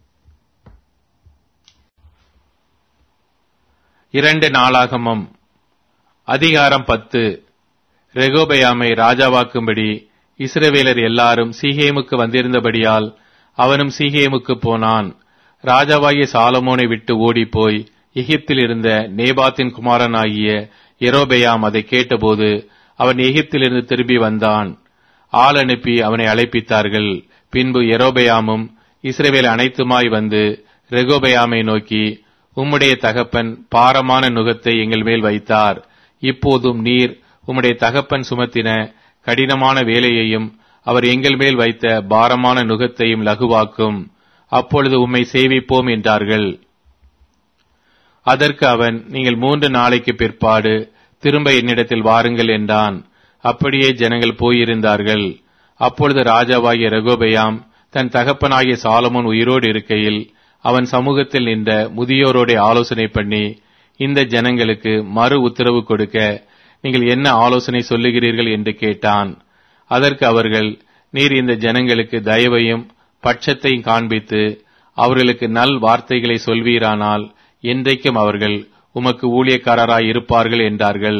இரண்டு நாளாகமம் அதிகாரம் பத்து ரெகோபெயாமை ராஜாவாக்கும்படி இஸ்ரவேலர் எல்லாரும் சீகேமுக்கு வந்திருந்தபடியால் அவனும் சீகேமுக்கு போனான் ராஜாவாகிய சாலமோனை விட்டு ஓடிப்போய் எகிப்தில் இருந்த நேபாத்தின் குமாரனாகிய எரோபெயாம் அதை கேட்டபோது அவன் எகிப்திலிருந்து திரும்பி வந்தான் ஆள் அனுப்பி அவனை அழைப்பித்தார்கள் பின்பு எரோபெயாமும் இஸ்ரவேல் அனைத்துமாய் வந்து ரெகோபெயாமை நோக்கி உம்முடைய தகப்பன் பாரமான நுகத்தை எங்கள் மேல் வைத்தார் இப்போதும் நீர் உம்முடைய தகப்பன் சுமத்தின கடினமான வேலையையும் அவர் எங்கள் மேல் வைத்த பாரமான நுகத்தையும் லகுவாக்கும் அப்பொழுது உம்மை சேவிப்போம் என்றார்கள் அதற்கு அவன் நீங்கள் மூன்று நாளைக்கு பிற்பாடு திரும்ப என்னிடத்தில் வாருங்கள் என்றான் அப்படியே ஜனங்கள் போயிருந்தார்கள் அப்பொழுது ராஜாவாகிய ரகோபயாம் தன் தகப்பனாகிய சாலமோன் உயிரோடு இருக்கையில் அவன் சமூகத்தில் நின்ற முதியோரோட ஆலோசனை பண்ணி இந்த ஜனங்களுக்கு மறு உத்தரவு கொடுக்க நீங்கள் என்ன ஆலோசனை சொல்லுகிறீர்கள் என்று கேட்டான் அதற்கு அவர்கள் நீர் இந்த ஜனங்களுக்கு தயவையும் பட்சத்தையும் காண்பித்து அவர்களுக்கு நல் வார்த்தைகளை சொல்வீரானால் என்றைக்கும் அவர்கள் உமக்கு ஊழியக்காரராய் இருப்பார்கள் என்றார்கள்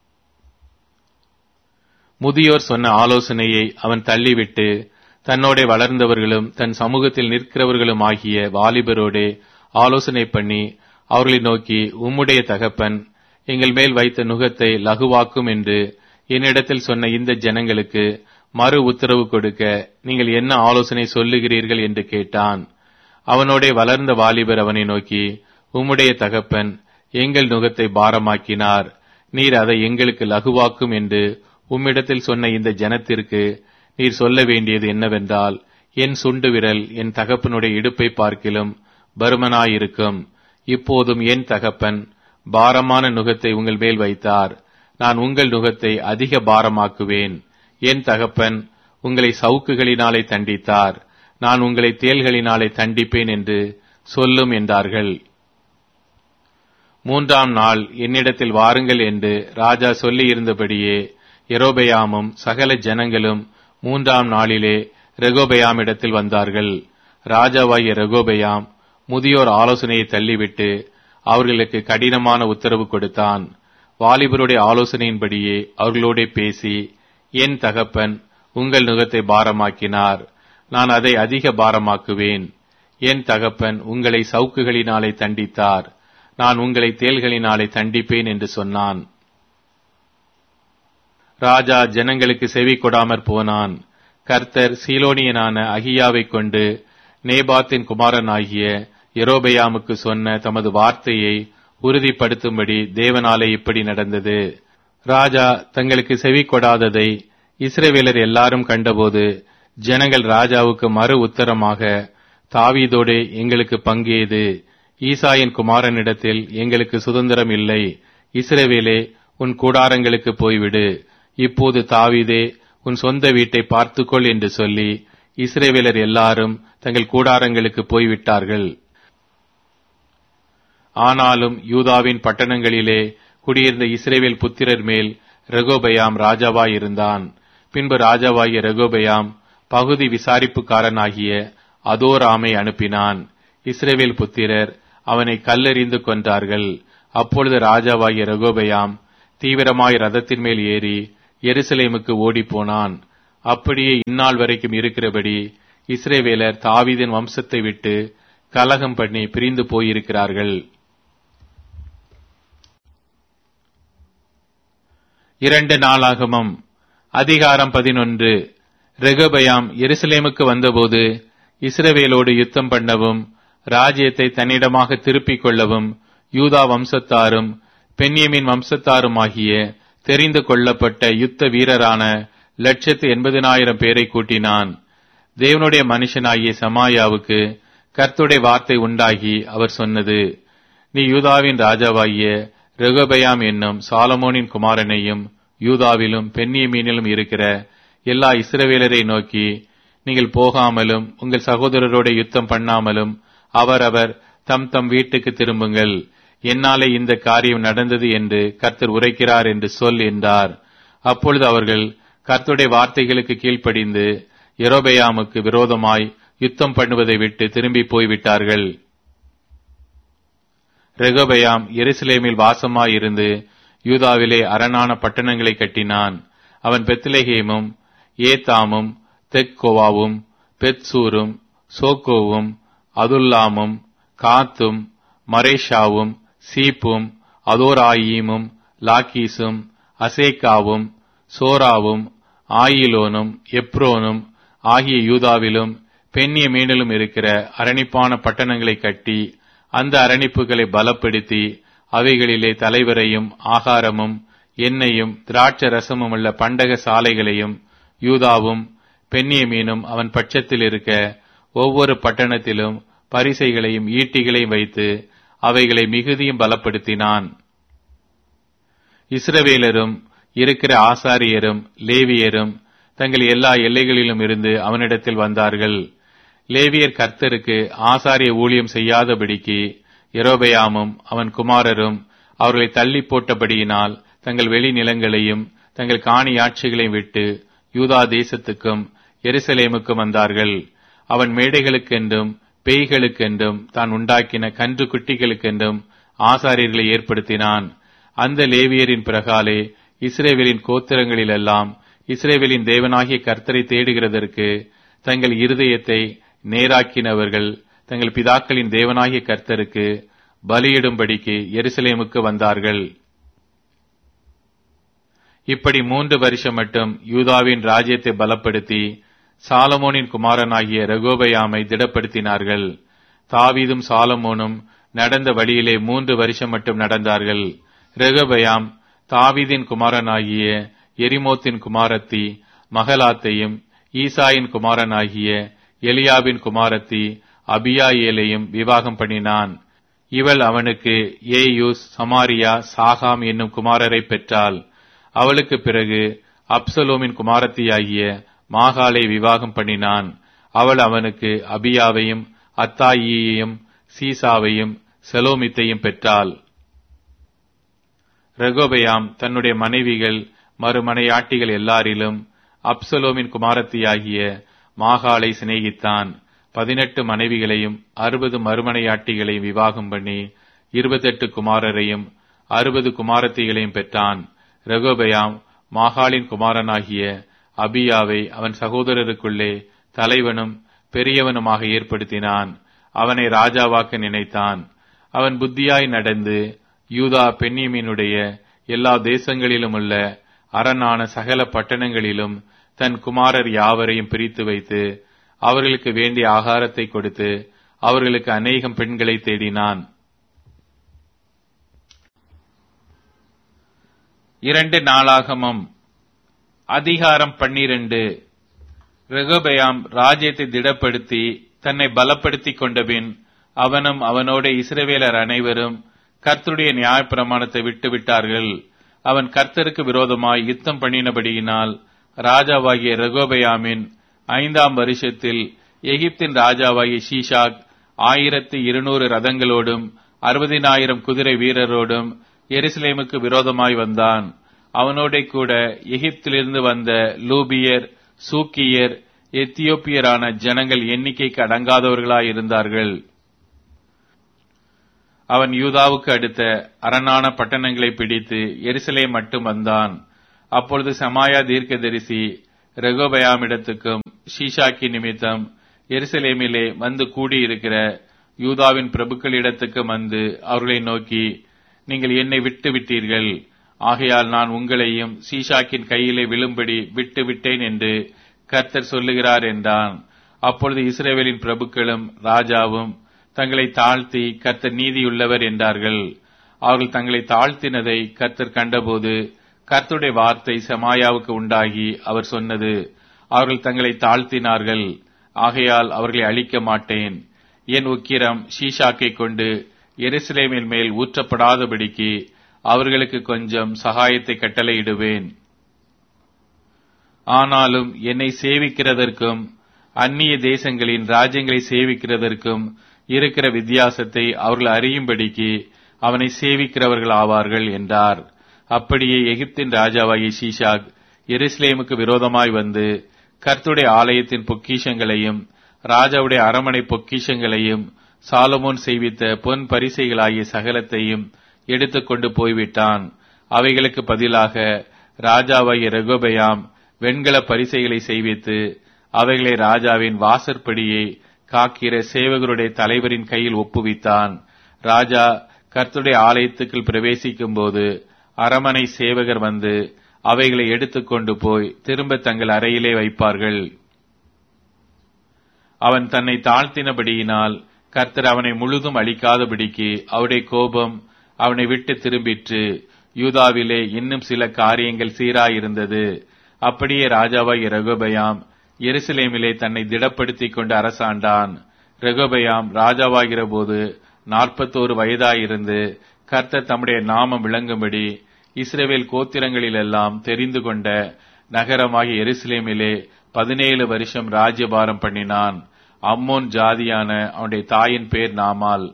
முதியோர் சொன்ன ஆலோசனையை அவன் தள்ளிவிட்டு தன்னோட வளர்ந்தவர்களும் தன் சமூகத்தில் நிற்கிறவர்களும் ஆகிய வாலிபரோடே ஆலோசனை பண்ணி அவர்களை நோக்கி உம்முடைய தகப்பன் எங்கள் மேல் வைத்த நுகத்தை லகுவாக்கும் என்று என்னிடத்தில் சொன்ன இந்த ஜனங்களுக்கு மறு உத்தரவு கொடுக்க நீங்கள் என்ன ஆலோசனை சொல்லுகிறீர்கள் என்று கேட்டான் அவனோட வளர்ந்த வாலிபர் அவனை நோக்கி உம்முடைய தகப்பன் எங்கள் நுகத்தை பாரமாக்கினார் நீர் அதை எங்களுக்கு லகுவாக்கும் என்று உம்மிடத்தில் சொன்ன இந்த ஜனத்திற்கு நீர் சொல்ல வேண்டியது என்னவென்றால் என் சுண்டு விரல் என் தகப்பனுடைய இடுப்பை பார்க்கிலும் பருமனாயிருக்கும் இப்போதும் என் தகப்பன் பாரமான நுகத்தை உங்கள் மேல் வைத்தார் நான் உங்கள் நுகத்தை அதிக பாரமாக்குவேன் என் தகப்பன் உங்களை சவுக்குகளினாலே தண்டித்தார் நான் உங்களை தேல்களினாலே தண்டிப்பேன் என்று சொல்லும் என்றார்கள் மூன்றாம் நாள் என்னிடத்தில் வாருங்கள் என்று ராஜா சொல்லி இருந்தபடியே எரோபெயாமும் சகல ஜனங்களும் மூன்றாம் நாளிலே ரெகோபெயாமிடத்தில் வந்தார்கள் ராஜாவாகிய ரெகோபெயாம் முதியோர் ஆலோசனையை தள்ளிவிட்டு அவர்களுக்கு கடினமான உத்தரவு கொடுத்தான் வாலிபருடைய ஆலோசனையின்படியே அவர்களோட பேசி என் தகப்பன் உங்கள் நுகத்தை பாரமாக்கினார் நான் அதை அதிக பாரமாக்குவேன் என் தகப்பன் உங்களை சவுக்குகளினாலே தண்டித்தார் நான் உங்களை தேல்களினாலே தண்டிப்பேன் என்று சொன்னான் ராஜா ஜனங்களுக்கு செவி கொடாமற் போனான் கர்த்தர் சீலோனியனான அகியாவைக் கொண்டு நேபாத்தின் குமாரனாகிய எரோபெயாமுக்கு சொன்ன தமது வார்த்தையை உறுதிப்படுத்தும்படி தேவனாலே இப்படி நடந்தது ராஜா தங்களுக்கு செவி கொடாததை இஸ்ரவேலர் எல்லாரும் கண்டபோது ஜனங்கள் ராஜாவுக்கு மறு உத்தரமாக தாவீதோடே எங்களுக்கு பங்கேது ஈசாயின் குமாரனிடத்தில் எங்களுக்கு சுதந்திரம் இல்லை இஸ்ரவேலே உன் கூடாரங்களுக்கு போய்விடு இப்போது தாவீதே உன் சொந்த வீட்டை பார்த்துக்கொள் என்று சொல்லி இஸ்ரேவேலர் எல்லாரும் தங்கள் கூடாரங்களுக்கு போய்விட்டார்கள் ஆனாலும் யூதாவின் பட்டணங்களிலே குடியிருந்த இஸ்ரேவேல் புத்திரர் மேல் ரெகோபயாம் ராஜாவாயிருந்தான் பின்பு ராஜாவாகிய ரெகோபயாம் பகுதி விசாரிப்புக்காரனாகிய அதோராமை அனுப்பினான் இஸ்ரேவேல் புத்திரர் அவனை கல்லெறிந்து கொன்றார்கள் அப்பொழுது ராஜாவாகிய ரகோபயாம் தீவிரமாய் ரதத்தின் மேல் ஏறி எருசலேமுக்கு ஓடிப்போனான் அப்படியே இந்நாள் வரைக்கும் இருக்கிறபடி இஸ்ரேவேலர் தாவீதின் வம்சத்தை விட்டு கலகம் பண்ணி பிரிந்து போயிருக்கிறார்கள் இரண்டு நாளாகமம் அதிகாரம் பதினொன்று ரெகபயாம் எருசலேமுக்கு வந்தபோது இஸ்ரவேலோடு யுத்தம் பண்ணவும் ராஜ்யத்தை தன்னிடமாக திருப்பிக் கொள்ளவும் யூதா வம்சத்தாரும் பென்யமின் வம்சத்தாருமாகிய தெரிந்து கொள்ளப்பட்ட யுத்த வீரரான லட்சத்து எண்பதினாயிரம் பேரை கூட்டினான் தேவனுடைய மனுஷனாகிய சமாயாவுக்கு கர்த்துடைய வார்த்தை உண்டாகி அவர் சொன்னது நீ யூதாவின் ராஜாவாகிய ரெகபயாம் என்னும் சாலமோனின் குமாரனையும் யூதாவிலும் பென்னியமீனிலும் இருக்கிற எல்லா இஸ்ரவேலரை நோக்கி நீங்கள் போகாமலும் உங்கள் சகோதரரோட யுத்தம் பண்ணாமலும் அவரவர் தம் தம் வீட்டுக்கு திரும்புங்கள் என்னாலே இந்த காரியம் நடந்தது என்று கர்த்தர் உரைக்கிறார் என்று சொல் என்றார் அப்பொழுது அவர்கள் கர்த்தருடைய வார்த்தைகளுக்கு கீழ்ப்படிந்து எரோபயாமுக்கு விரோதமாய் யுத்தம் பண்ணுவதை விட்டு திரும்பி போய்விட்டார்கள் ரெகோபயாம் எருசலேமில் வாசமாயிருந்து யூதாவிலே அரணான பட்டணங்களை கட்டினான் அவன் பெத்லெகேமும் ஏத்தாமும் தெக்கோவாவும் பெத்சூரும் சோக்கோவும் அதுல்லாமும் காத்தும் மரேஷாவும் சீப்பும் அதோராயீமும் லாக்கீசும் அசேக்காவும் சோராவும் ஆயிலோனும் எப்ரோனும் ஆகிய யூதாவிலும் பெண்ணிய மீனிலும் இருக்கிற அரணிப்பான பட்டணங்களை கட்டி அந்த அரணிப்புகளை பலப்படுத்தி அவைகளிலே தலைவரையும் ஆகாரமும் எண்ணெயும் திராட்ச ரசமும் உள்ள பண்டக சாலைகளையும் யூதாவும் பெண்ணியமீனும் அவன் பட்சத்தில் இருக்க ஒவ்வொரு பட்டணத்திலும் பரிசைகளையும் ஈட்டிகளையும் வைத்து அவைகளை மிகுதியும் பலப்படுத்தினான் இஸ்ரவேலரும் இருக்கிற ஆசாரியரும் லேவியரும் தங்கள் எல்லா எல்லைகளிலும் இருந்து அவனிடத்தில் வந்தார்கள் லேவியர் கர்த்தருக்கு ஆசாரிய ஊழியம் செய்யாதபடிக்கு எரோபயாமும் அவன் குமாரரும் அவர்களை தள்ளி போட்டபடியினால் தங்கள் வெளி நிலங்களையும் தங்கள் காணியாட்சிகளையும் விட்டு யூதா தேசத்துக்கும் எருசலேமுக்கும் வந்தார்கள் அவன் மேடைகளுக்கென்றும் பேய்களுக்கென்றும் தான் உண்டாக்கின கன்று குட்டிகளுக்கென்றும் ஆசாரியர்களை ஏற்படுத்தினான் அந்த லேவியரின் பிரகாலே இஸ்ரேவேலின் கோத்திரங்களிலெல்லாம் இஸ்ரேவேலின் தேவனாகிய கர்த்தரை தேடுகிறதற்கு தங்கள் இருதயத்தை நேராக்கினவர்கள் தங்கள் பிதாக்களின் தேவனாகிய கர்த்தருக்கு பலியிடும்படிக்கு எருசலேமுக்கு வந்தார்கள் இப்படி மூன்று வருஷம் மட்டும் யூதாவின் ராஜ்யத்தை பலப்படுத்தி சாலமோனின் குமாரனாகிய ரகோபயாமை திடப்படுத்தினார்கள் தாவீதும் சாலமோனும் நடந்த வழியிலே மூன்று வருஷம் மட்டும் நடந்தார்கள் ரெகபயாம் தாவீதின் குமாரனாகிய எரிமோத்தின் குமாரத்தி மகலாத்தையும் ஈசாயின் குமாரனாகிய எலியாவின் குமாரத்தி அபியாயேலையும் விவாகம் பண்ணினான் இவள் அவனுக்கு ஏயூஸ் சமாரியா சாகாம் என்னும் குமாரரை பெற்றாள் அவளுக்கு பிறகு அப்சலோமின் குமாரத்தியாகிய மாகாலை விவாகம் பண்ணினான் அவள் அவனுக்கு அபியாவையும் அத்தாயியையும் சீசாவையும் செலோமித்தையும் பெற்றாள் ரெகோபயாம் தன்னுடைய மனைவிகள் மறுமனையாட்டிகள் எல்லாரிலும் அப்சலோமின் குமாரத்தியாகிய மாகாலை சிநேகித்தான் பதினெட்டு மனைவிகளையும் அறுபது மறுமனையாட்டிகளையும் விவாகம் பண்ணி இருபத்தெட்டு குமாரரையும் அறுபது குமாரத்திகளையும் பெற்றான் ரெகோபயாம் மாகாளின் குமாரனாகிய அபியாவை அவன் சகோதரருக்குள்ளே தலைவனும் பெரியவனுமாக ஏற்படுத்தினான் அவனை ராஜாவாக்க நினைத்தான் அவன் புத்தியாய் நடந்து யூதா பெண்ணியமீனுடைய எல்லா தேசங்களிலும் உள்ள அரணான சகல பட்டணங்களிலும் தன் குமாரர் யாவரையும் பிரித்து வைத்து அவர்களுக்கு வேண்டிய ஆகாரத்தை கொடுத்து அவர்களுக்கு அநேகம் பெண்களை தேடினான் இரண்டு நாளாகமம் அதிகாரம் பன்னிரண்டு ரெகோபயாம் ராஜ்யத்தை திடப்படுத்தி தன்னை பலப்படுத்திக் கொண்டபின் அவனும் அவனோட இஸ்ரவேலர் அனைவரும் கர்த்தருடைய நியாயப்பிரமாணத்தை விட்டு விட்டார்கள் அவன் கர்த்தருக்கு விரோதமாய் யுத்தம் பண்ணினபடியினால் ராஜாவாகிய ரெகோபயாமின் ஐந்தாம் வருஷத்தில் எகிப்தின் ராஜாவாகிய ஷீஷாக் ஆயிரத்தி இருநூறு ரதங்களோடும் அறுபதினாயிரம் குதிரை வீரரோடும் எருசலேமுக்கு விரோதமாய் வந்தான் அவனோட கூட எகிப்திலிருந்து வந்த லூபியர் சூக்கியர் எத்தியோப்பியரான ஜனங்கள் எண்ணிக்கைக்கு அடங்காதவர்களாய் இருந்தார்கள் அவன் யூதாவுக்கு அடுத்த அரணான பட்டணங்களை பிடித்து எருசலேம் மட்டும் வந்தான் அப்பொழுது சமாயா தீர்க்கதரிசி ரெகோபயாமிடத்துக்கும் ஷீஷாக்கி நிமித்தம் எருசலேமிலே வந்து கூடியிருக்கிற யூதாவின் பிரபுக்களிடத்துக்கும் வந்து அவர்களை நோக்கி நீங்கள் என்னை விட்டு விட்டீர்கள் ஆகையால் நான் உங்களையும் சீஷாக்கின் கையிலே விழும்படி விட்டு விட்டேன் என்று கர்த்தர் சொல்லுகிறார் என்றான் அப்பொழுது இஸ்ரேவேலின் பிரபுக்களும் ராஜாவும் தங்களை தாழ்த்தி கர்த்தர் நீதியுள்ளவர் என்றார்கள் அவர்கள் தங்களை தாழ்த்தினதை கர்த்தர் கண்டபோது கர்த்தருடைய வார்த்தை செமாயாவுக்கு உண்டாகி அவர் சொன்னது அவர்கள் தங்களை தாழ்த்தினார்கள் ஆகையால் அவர்களை அழிக்க மாட்டேன் என் உக்கிரம் ஷீஷாக்கை கொண்டு எருசலேமின் மேல் ஊற்றப்படாதபடிக்கு அவர்களுக்கு கொஞ்சம் சகாயத்தை கட்டளையிடுவேன் ஆனாலும் என்னை சேவிக்கிறதற்கும் அந்நிய தேசங்களின் ராஜ்யங்களை சேவிக்கிறதற்கும் இருக்கிற வித்தியாசத்தை அவர்கள் அறியும்படிக்கு அவனை சேவிக்கிறவர்கள் ஆவார்கள் என்றார் அப்படியே எகிப்தின் ராஜாவாகிய ஷீஷாக் எருசலேமுக்கு விரோதமாய் வந்து கர்த்துடைய ஆலயத்தின் பொக்கிஷங்களையும் ராஜாவுடைய அரமனை பொக்கிஷங்களையும் சாலமோன் செய்வித்த பொன் பரிசைகளாகிய சகலத்தையும் எடுத்துக்கொண்டு போய்விட்டான் அவைகளுக்கு பதிலாக ராஜாவாகிய ரெகோபயாம் வெண்கல பரிசைகளை செய்வித்து அவைகளை ராஜாவின் வாசற்படியை காக்கிற சேவகருடைய தலைவரின் கையில் ஒப்புவித்தான் ராஜா கர்த்துடைய ஆலயத்துக்குள் பிரவேசிக்கும் போது அரமனை சேவகர் வந்து அவைகளை எடுத்துக்கொண்டு போய் திரும்ப தங்கள் அறையிலே வைப்பார்கள் அவன் தன்னை தாழ்த்தினபடியினால் கர்த்தர் அவனை முழுதும் அழிக்காதபடிக்கு அவருடைய கோபம் அவனை விட்டு திரும்பிற்று யூதாவிலே இன்னும் சில காரியங்கள் சீராயிருந்தது அப்படியே ராஜாவாகிய ரகுபயாம் எருசலேமிலே தன்னை திடப்படுத்திக் கொண்டு அரசாண்டான் ரெகோபயாம் ராஜாவாகிற போது நாற்பத்தோரு வயதாயிருந்து கர்த்தர் தம்முடைய நாமம் விளங்கும்படி இஸ்ரேவேல் கோத்திரங்களிலெல்லாம் தெரிந்து கொண்ட நகரமாகிய எருசலேமிலே பதினேழு வருஷம் ராஜ்யபாரம் பண்ணினான் அம்மோன் ஜாதியான அவனுடைய தாயின் பேர் நாமால்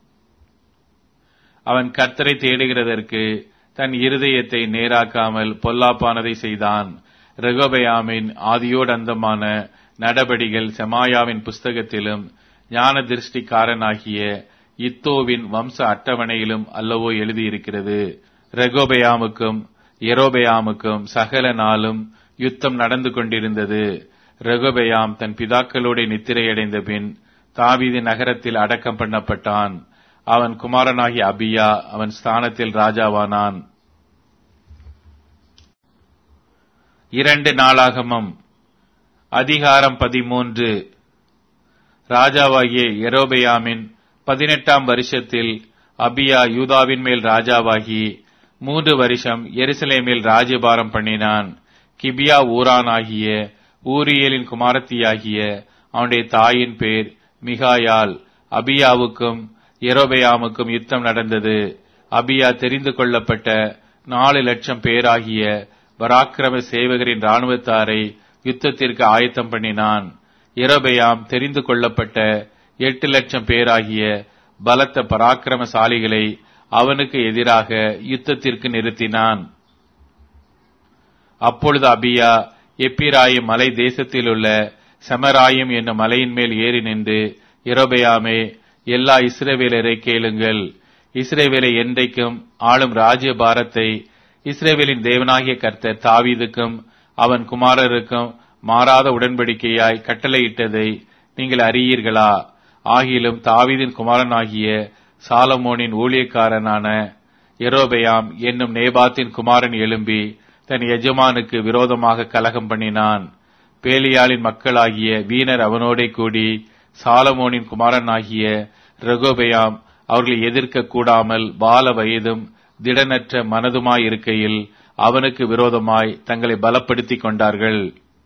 அவன் கர்த்தரை தேடுகிறதற்கு தன் இருதயத்தை நேராக்காமல் பொல்லாப்பானதை செய்தான் ரெகோபயாமின் ஆதியோடந்தமான நடபடிகள் செமாயாவின் புஸ்தகத்திலும் ஞான திருஷ்டிக்காரனாகிய இத்தோவின் வம்ச அட்டவணையிலும் அல்லவோ எழுதியிருக்கிறது ரெகோபயாமுக்கும் எரோபயாமுக்கும் சகல நாளும் யுத்தம் நடந்து கொண்டிருந்தது ரெகோபயாம் தன் பிதாக்களோட நித்திரையடைந்த பின் தாவீது நகரத்தில் அடக்கம் பண்ணப்பட்டான் அவன் குமாரனாகிய அபியா அவன் ஸ்தானத்தில் ராஜாவானான் இரண்டு நாளாகமம் அதிகாரம் பதிமூன்று ராஜாவாகிய எரோபயாமின் பதினெட்டாம் வருஷத்தில் அபியா யூதாவின் மேல் ராஜாவாகி மூன்று வருஷம் எருசலேமில் ராஜ்யபாரம் பண்ணினான் கிபியா ஊரானாகிய ஊரியலின் குமாரத்தியாகிய அவனுடைய தாயின் பேர் மிகாயால் அபியாவுக்கும் எரோபயாமுக்கும் யுத்தம் நடந்தது அபியா தெரிந்து கொள்ளப்பட்ட நாலு லட்சம் பேராகிய பராக்கிரம சேவகரின் ராணுவத்தாரை யுத்தத்திற்கு ஆயத்தம் பண்ணினான் எரோபயாம் தெரிந்து கொள்ளப்பட்ட எட்டு லட்சம் பேராகிய பலத்த பராக்கிரமசாலிகளை அவனுக்கு எதிராக யுத்தத்திற்கு நிறுத்தினான் அப்பொழுது அபியா எப்பிராயும் மலை தேசத்திலுள்ள செமராயும் என்னும் மலையின் மேல் ஏறி நின்று இரபயாமே எல்லா இஸ்ரவேலரை கேளுங்கள் இஸ்ரேவேலை என்றைக்கும் ஆளும் ராஜ்ய பாரத்தை இஸ்ரேவேலின் தேவனாகிய கர்த்தர் தாவீதுக்கும் அவன் குமாரருக்கும் மாறாத உடன்படிக்கையாய் கட்டளையிட்டதை நீங்கள் அறியீர்களா ஆகிலும் தாவீதின் குமாரனாகிய சாலமோனின் ஊழியக்காரனான எரோபயாம் என்னும் நேபாத்தின் குமாரன் எழும்பி தன் எஜமானுக்கு விரோதமாக கலகம் பண்ணினான் பேலியாளின் மக்களாகிய வீணர் அவனோடே கூடி சாலமோனின் குமாரனாகிய ரெகோபயாம் அவர்களை எதிர்க்க கூடாமல் பால வயதும் திடனற்ற மனதுமாயிருக்கையில் அவனுக்கு விரோதமாய் தங்களை பலப்படுத்திக் கொண்டார்கள்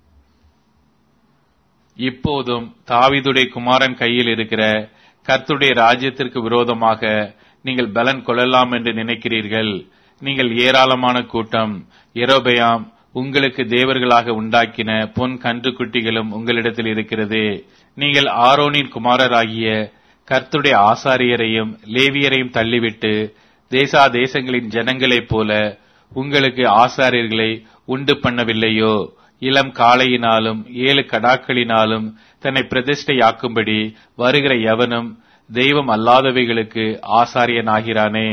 இப்போதும் தாவிதுடைய குமாரன் கையில் இருக்கிற கர்த்துடைய ராஜ்யத்திற்கு விரோதமாக நீங்கள் பலன் கொள்ளலாம் என்று நினைக்கிறீர்கள் நீங்கள் ஏராளமான கூட்டம் எரோபயாம் உங்களுக்கு தேவர்களாக உண்டாக்கின பொன் கன்று குட்டிகளும் உங்களிடத்தில் இருக்கிறது நீங்கள் ஆரோனின் குமாரராகிய கர்த்துடைய ஆசாரியரையும் லேவியரையும் தள்ளிவிட்டு தேசா தேசங்களின் ஜனங்களைப் போல உங்களுக்கு ஆசாரியர்களை உண்டு பண்ணவில்லையோ இளம் காளையினாலும் ஏழு கடாக்களினாலும் தன்னை பிரதிஷ்டையாக்கும்படி வருகிற எவனும் தெய்வம் அல்லாதவைகளுக்கு ஆசாரியனாகிறானே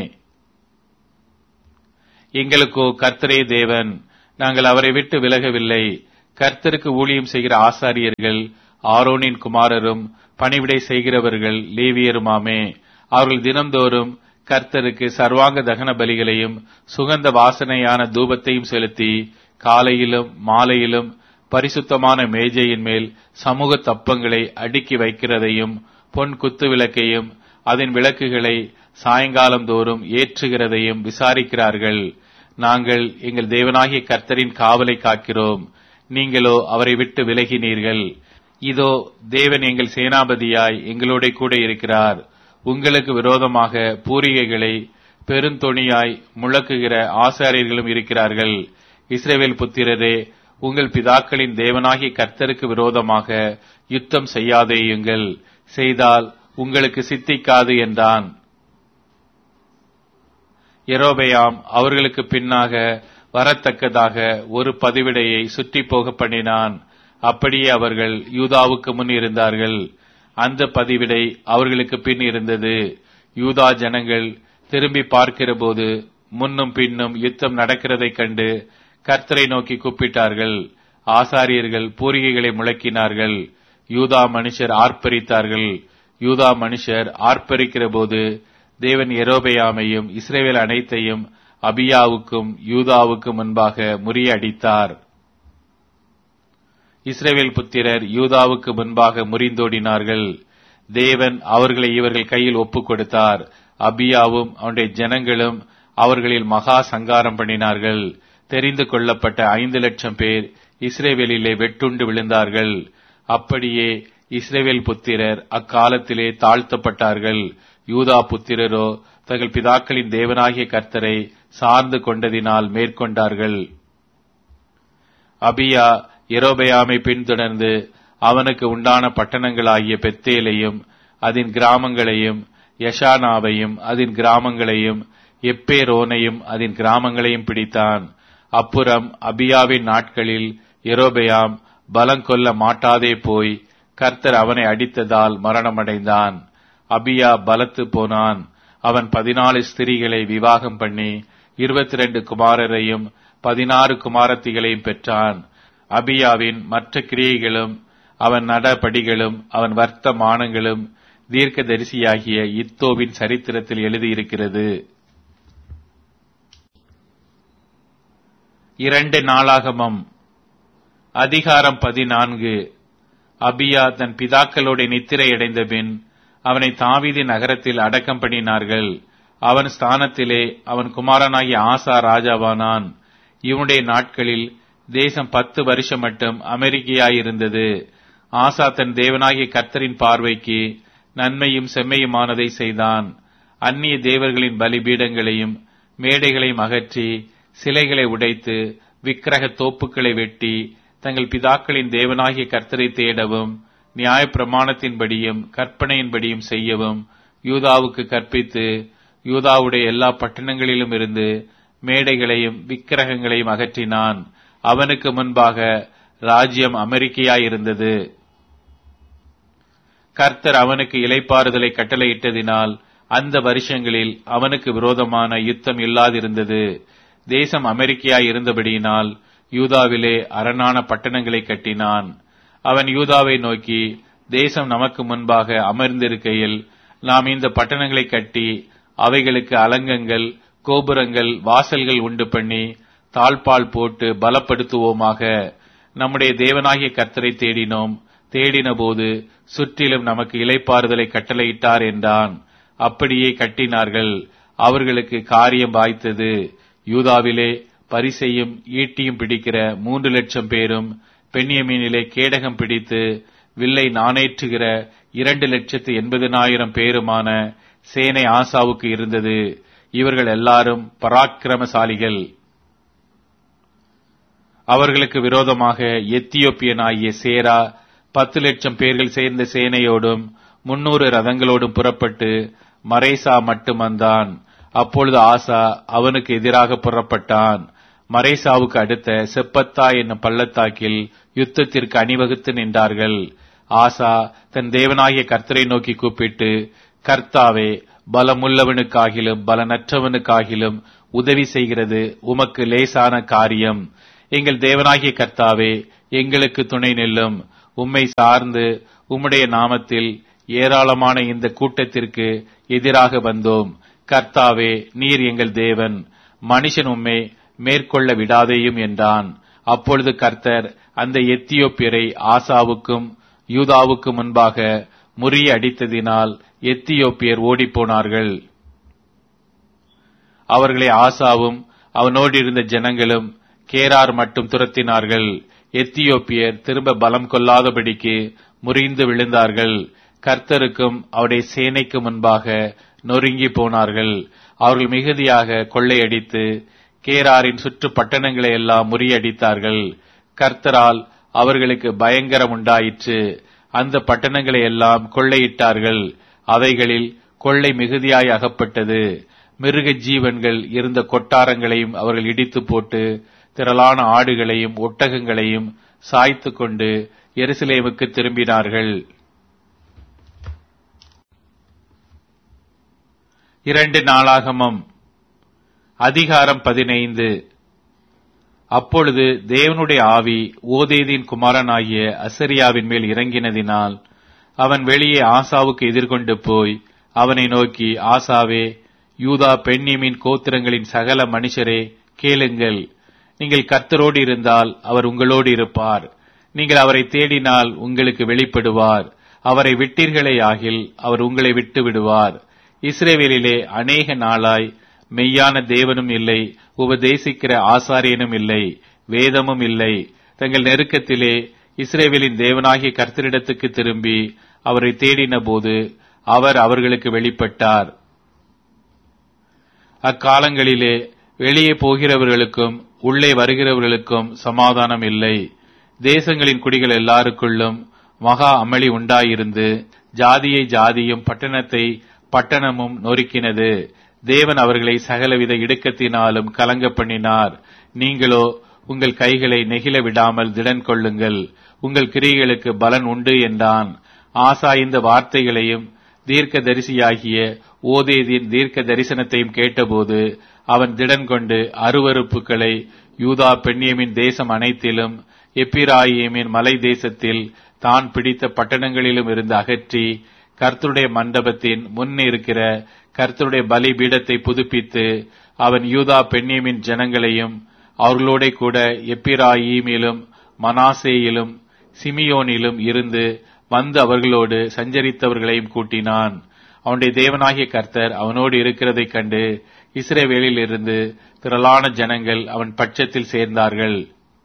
எங்களுக்கோ கர்த்தரே தேவன் நாங்கள் அவரை விட்டு விலகவில்லை கர்த்தருக்கு ஊழியம் செய்கிற ஆசாரியர்கள் ஆரோனின் குமாரரும் பணிவிடை செய்கிறவர்கள் லேவியருமாமே அவர்கள் தினம்தோறும் கர்த்தருக்கு சர்வாங்க தகன பலிகளையும் சுகந்த வாசனையான தூபத்தையும் செலுத்தி காலையிலும் மாலையிலும் பரிசுத்தமான மேஜையின் மேல் சமூக தப்பங்களை அடுக்கி வைக்கிறதையும் பொன் குத்து விளக்கையும் அதன் விளக்குகளை சாயங்காலம் தோறும் ஏற்றுகிறதையும் விசாரிக்கிறார்கள் நாங்கள் எங்கள் தேவனாகிய கர்த்தரின் காவலை காக்கிறோம் நீங்களோ அவரை விட்டு விலகினீர்கள் இதோ தேவன் எங்கள் சேனாபதியாய் எங்களோட கூட இருக்கிறார் உங்களுக்கு விரோதமாக பூரிகைகளை பெருந்தொணியாய் முழக்குகிற ஆசாரியர்களும் இருக்கிறார்கள் இஸ்ரேவேல் புத்திரரே உங்கள் பிதாக்களின் தேவனாகிய கர்த்தருக்கு விரோதமாக யுத்தம் செய்யாதேயுங்கள் செய்தால் உங்களுக்கு சித்திக்காது என்றான் எரோபெயாம் அவர்களுக்கு பின்னாக வரத்தக்கதாக ஒரு பதிவிடையை சுற்றி போக பண்ணினான் அப்படியே அவர்கள் யூதாவுக்கு முன் இருந்தார்கள் அந்த பதிவிடை அவர்களுக்கு பின் இருந்தது யூதா ஜனங்கள் திரும்பி பார்க்கிறபோது முன்னும் பின்னும் யுத்தம் நடக்கிறதைக் கண்டு கர்த்தரை நோக்கி கூப்பிட்டார்கள் ஆசாரியர்கள் பூரிகைகளை முழக்கினார்கள் யூதா மனுஷர் ஆர்ப்பரித்தார்கள் யூதா மனுஷர் ஆர்ப்பரிக்கிற போது தேவன் எரோபெயாமையும் இஸ்ரேவேல் அனைத்தையும் அபியாவுக்கும் யூதாவுக்கும் முன்பாக முறியடித்தார் இஸ்ரேவேல் புத்திரர் யூதாவுக்கு முன்பாக முறிந்தோடினார்கள் தேவன் அவர்களை இவர்கள் கையில் ஒப்புக் கொடுத்தார் அபியாவும் அவனுடைய ஜனங்களும் அவர்களில் மகா சங்காரம் பண்ணினார்கள் தெரிந்து கொள்ளப்பட்ட ஐந்து லட்சம் பேர் இஸ்ரேவேலிலே வெட்டுண்டு விழுந்தார்கள் அப்படியே இஸ்ரேவேல் புத்திரர் அக்காலத்திலே தாழ்த்தப்பட்டார்கள் யூதா புத்திரரோ தங்கள் பிதாக்களின் தேவனாகிய கர்த்தரை சார்ந்து கொண்டதினால் மேற்கொண்டார்கள் அபியா எரோபெயாமை பின்தொடர்ந்து அவனுக்கு உண்டான பட்டணங்களாகிய பெத்தேலையும் அதன் கிராமங்களையும் யஷானாவையும் அதன் கிராமங்களையும் எப்பேரோனையும் அதன் கிராமங்களையும் பிடித்தான் அப்புறம் அபியாவின் நாட்களில் எரோபெயாம் பலங்கொல்ல மாட்டாதே போய் கர்த்தர் அவனை அடித்ததால் மரணமடைந்தான் அபியா பலத்து போனான் அவன் பதினாலு ஸ்திரீகளை விவாகம் பண்ணி இருபத்தி ரெண்டு குமாரரையும் பதினாறு குமாரத்திகளையும் பெற்றான் அபியாவின் மற்ற கிரியைகளும் அவன் நடபடிகளும் அவன் வர்த்தமானங்களும் தீர்க்க தரிசியாகிய இத்தோவின் சரித்திரத்தில் எழுதியிருக்கிறது இரண்டு நாளாகமம் அதிகாரம் பதினான்கு அபியா தன் பிதாக்களோட நித்திரையடைந்த பின் அவனை தாவீதி நகரத்தில் அடக்கம் பண்ணினார்கள் அவன் ஸ்தானத்திலே அவன் குமாரனாகிய ஆசா ராஜாவானான் இவனுடைய நாட்களில் தேசம் பத்து வருஷம் மட்டும் அமெரிக்கையாயிருந்தது ஆசா தன் தேவனாகிய கர்த்தரின் பார்வைக்கு நன்மையும் செம்மையுமானதை செய்தான் அந்நிய தேவர்களின் பலிபீடங்களையும் மேடைகளையும் அகற்றி சிலைகளை உடைத்து விக்கிரக தோப்புக்களை வெட்டி தங்கள் பிதாக்களின் தேவனாகிய கர்த்தரை தேடவும் நியாய பிரமாணத்தின்படியும் கற்பனையின்படியும் செய்யவும் யூதாவுக்கு கற்பித்து யூதாவுடைய எல்லா பட்டணங்களிலும் இருந்து மேடைகளையும் விக்கிரகங்களையும் அகற்றினான் அவனுக்கு முன்பாக ராஜ்யம் அமெரிக்கையாயிருந்தது கர்த்தர் அவனுக்கு இலைப்பாறுதலை கட்டளையிட்டதினால் அந்த வருஷங்களில் அவனுக்கு விரோதமான யுத்தம் இல்லாதிருந்தது தேசம் அமெரிக்கையாய் இருந்தபடியினால் யூதாவிலே அரணான பட்டணங்களை கட்டினான் அவன் யூதாவை நோக்கி தேசம் நமக்கு முன்பாக அமர்ந்திருக்கையில் நாம் இந்த பட்டணங்களை கட்டி அவைகளுக்கு அலங்கங்கள் கோபுரங்கள் வாசல்கள் உண்டு பண்ணி தாழ்பால் போட்டு பலப்படுத்துவோமாக நம்முடைய தேவனாகிய கர்த்தரை தேடினோம் தேடின போது சுற்றிலும் நமக்கு இலைப்பாறுதலை கட்டளையிட்டார் என்றான் அப்படியே கட்டினார்கள் அவர்களுக்கு காரியம் வாய்த்தது யூதாவிலே பரிசையும் ஈட்டியும் பிடிக்கிற மூன்று லட்சம் பேரும் பெண்ணியமீனிலே கேடகம் பிடித்து வில்லை நாணேற்றுகிற இரண்டு லட்சத்து எண்பதினாயிரம் பேருமான சேனை ஆசாவுக்கு இருந்தது இவர்கள் எல்லாரும் பராக்கிரமசாலிகள் அவர்களுக்கு விரோதமாக எத்தியோப்பியனாகிய சேரா பத்து லட்சம் பேர்கள் சேர்ந்த சேனையோடும் முன்னூறு ரதங்களோடும் புறப்பட்டு மரேசா மட்டும் வந்தான் அப்பொழுது ஆசா அவனுக்கு எதிராக புறப்பட்டான் மரேசாவுக்கு அடுத்த செப்பத்தா என்னும் பள்ளத்தாக்கில் யுத்தத்திற்கு அணிவகுத்து நின்றார்கள் ஆசா தன் தேவனாகிய கர்த்தரை நோக்கி கூப்பிட்டு கர்த்தாவே பலமுள்ளவனுக்காகிலும் பலனற்றவனுக்காகிலும் உதவி செய்கிறது உமக்கு லேசான காரியம் எங்கள் தேவனாகிய கர்த்தாவே எங்களுக்கு துணை நில்லும் உம்மை சார்ந்து உம்முடைய நாமத்தில் ஏராளமான இந்த கூட்டத்திற்கு எதிராக வந்தோம் கர்த்தாவே நீர் எங்கள் தேவன் மனுஷன் உம்மை மேற்கொள்ள விடாதேயும் என்றான் அப்பொழுது கர்த்தர் அந்த எத்தியோப்பியரை ஆசாவுக்கும் யூதாவுக்கும் முன்பாக முறியடித்ததினால் எத்தியோப்பியர் ஓடிப்போனார்கள் அவர்களை ஆசாவும் அவனோடு இருந்த ஜனங்களும் கேரார் மட்டும் துரத்தினார்கள் எத்தியோப்பியர் திரும்ப பலம் கொள்ளாதபடிக்கு முறிந்து விழுந்தார்கள் கர்த்தருக்கும் அவருடைய சேனைக்கு முன்பாக நொறுங்கி போனார்கள் அவர்கள் மிகுதியாக கொள்ளையடித்து கேராரின் சுற்று பட்டணங்களை எல்லாம் முறியடித்தார்கள் கர்த்தரால் அவர்களுக்கு பயங்கரம் உண்டாயிற்று அந்த பட்டணங்களை எல்லாம் கொள்ளையிட்டார்கள் அவைகளில் கொள்ளை மிகுதியாய் அகப்பட்டது மிருக ஜீவன்கள் இருந்த கொட்டாரங்களையும் அவர்கள் இடித்து போட்டு திரளான ஆடுகளையும் ஒட்டகங்களையும் சாய்த்து கொண்டு எருசலேமுக்கு திரும்பினார்கள் இரண்டு நாளாகமம் அதிகாரம் பதினைந்து அப்பொழுது தேவனுடைய ஆவி ஓதேதின் குமாரனாகிய அசரியாவின் மேல் இறங்கினதினால் அவன் வெளியே ஆசாவுக்கு எதிர்கொண்டு போய் அவனை நோக்கி ஆசாவே யூதா பெண்ணியமின் கோத்திரங்களின் சகல மனுஷரே கேளுங்கள் நீங்கள் கர்த்தரோடு இருந்தால் அவர் உங்களோடு இருப்பார் நீங்கள் அவரை தேடினால் உங்களுக்கு வெளிப்படுவார் அவரை விட்டீர்களே ஆகில் அவர் உங்களை விட்டு விடுவார் இஸ்ரேவேலிலே அநேக நாளாய் மெய்யான தேவனும் இல்லை உபதேசிக்கிற ஆசாரியனும் இல்லை வேதமும் இல்லை தங்கள் நெருக்கத்திலே இஸ்ரேவேலின் தேவனாகிய கர்த்தரிடத்துக்கு திரும்பி அவரை தேடின போது அவர் அவர்களுக்கு வெளிப்பட்டார் அக்காலங்களிலே வெளியே போகிறவர்களுக்கும் உள்ளே வருகிறவர்களுக்கும் சமாதானம் இல்லை தேசங்களின் குடிகள் எல்லாருக்குள்ளும் மகா அமளி உண்டாயிருந்து ஜாதியை ஜாதியும் பட்டணத்தை பட்டணமும் நொறுக்கினது தேவன் அவர்களை சகலவித இடுக்கத்தினாலும் கலங்க பண்ணினார் நீங்களோ உங்கள் கைகளை நெகிழ விடாமல் திடன் கொள்ளுங்கள் உங்கள் கிரியைகளுக்கு பலன் உண்டு என்றான் ஆசா இந்த வார்த்தைகளையும் தீர்க்க தரிசியாகிய ஓதேதின் தீர்க்க தரிசனத்தையும் கேட்டபோது அவன் திடன் கொண்டு அருவறுப்புகளை யூதா பெண்ணியமின் தேசம் அனைத்திலும் எப்பிராயிமின் மலை தேசத்தில் தான் பிடித்த பட்டணங்களிலும் இருந்து அகற்றி கர்த்தருடைய மண்டபத்தின் முன் இருக்கிற கர்த்தருடைய பலி பீடத்தை புதுப்பித்து அவன் யூதா பெண்ணியமின் ஜனங்களையும் அவர்களோட கூட எப்பிராயிமிலும் மனாசேயிலும் சிமியோனிலும் இருந்து வந்து அவர்களோடு சஞ்சரித்தவர்களையும் கூட்டினான் அவனுடைய தேவனாகிய கர்த்தர் அவனோடு இருக்கிறதைக் கண்டு இஸ்ரேவேலில் இருந்து திரளான ஜனங்கள் அவன் பட்சத்தில் சேர்ந்தார்கள்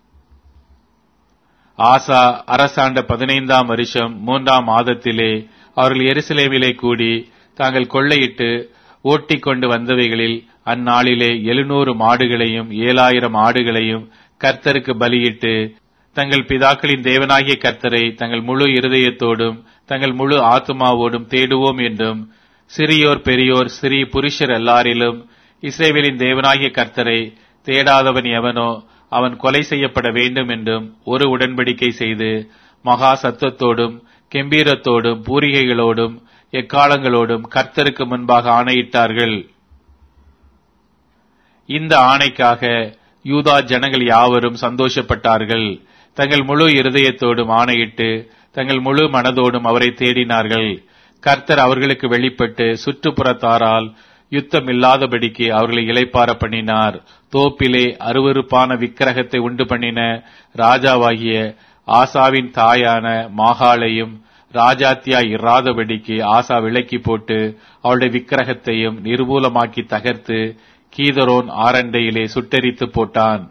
ஆசா அரசாண்ட பதினைந்தாம் வருஷம் மூன்றாம் மாதத்திலே அவர்கள் எருசலேமிலே கூடி தாங்கள் கொள்ளையிட்டு ஓட்டிக் கொண்டு வந்தவைகளில் அந்நாளிலே எழுநூறு மாடுகளையும் ஏழாயிரம் ஆடுகளையும் கர்த்தருக்கு பலியிட்டு தங்கள் பிதாக்களின் தேவனாகிய கர்த்தரை தங்கள் முழு இருதயத்தோடும் தங்கள் முழு ஆத்மாவோடும் தேடுவோம் என்றும் சிறியோர் பெரியோர் சிறி புருஷர் எல்லாரிலும் இஸ்ரேவேலின் தேவனாகிய கர்த்தரை தேடாதவன் எவனோ அவன் கொலை செய்யப்பட வேண்டும் என்றும் ஒரு உடன்படிக்கை செய்து மகா சத்தத்தோடும் கெம்பீரத்தோடும் பூரிகைகளோடும் எக்காலங்களோடும் கர்த்தருக்கு முன்பாக ஆணையிட்டார்கள் இந்த ஆணைக்காக யூதா ஜனங்கள் யாவரும் சந்தோஷப்பட்டார்கள் தங்கள் முழு இருதயத்தோடும் ஆணையிட்டு தங்கள் முழு மனதோடும் அவரை தேடினார்கள் கர்த்தர் அவர்களுக்கு வெளிப்பட்டு சுற்றுப்புறத்தாரால் யுத்தம் இல்லாதபடிக்கு அவர்களை இளைப்பார பண்ணினார் தோப்பிலே அருவருப்பான விக்கிரகத்தை உண்டு பண்ணின ராஜாவாகிய ஆசாவின் தாயான மாகாளையும் ராஜாத்தியா இராதபடிக்கு ஆசா விலக்கி போட்டு அவளுடைய விக்கிரகத்தையும் நிர்மூலமாக்கி தகர்த்து கீதரோன் ஆரண்டையிலே சுட்டெரித்து போட்டான்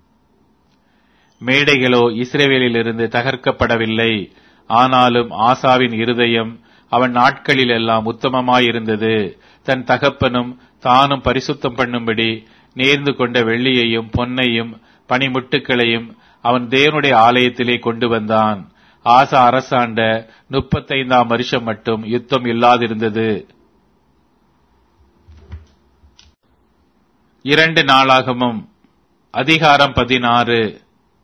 மேடைகளோ இஸ்ரேவேலிலிருந்து தகர்க்கப்படவில்லை ஆனாலும் ஆசாவின் இருதயம் அவன் நாட்களில் எல்லாம் உத்தமமாயிருந்தது தன் தகப்பனும் தானும் பரிசுத்தம் பண்ணும்படி நேர்ந்து கொண்ட வெள்ளியையும் பொன்னையும் பனிமுட்டுக்களையும் அவன் தேவனுடைய ஆலயத்திலே கொண்டு வந்தான் ஆசா அரசாண்ட முப்பத்தைந்தாம் வருஷம் மட்டும் யுத்தம் இல்லாதிருந்தது இரண்டு நாளாகமும் அதிகாரம் பதினாறு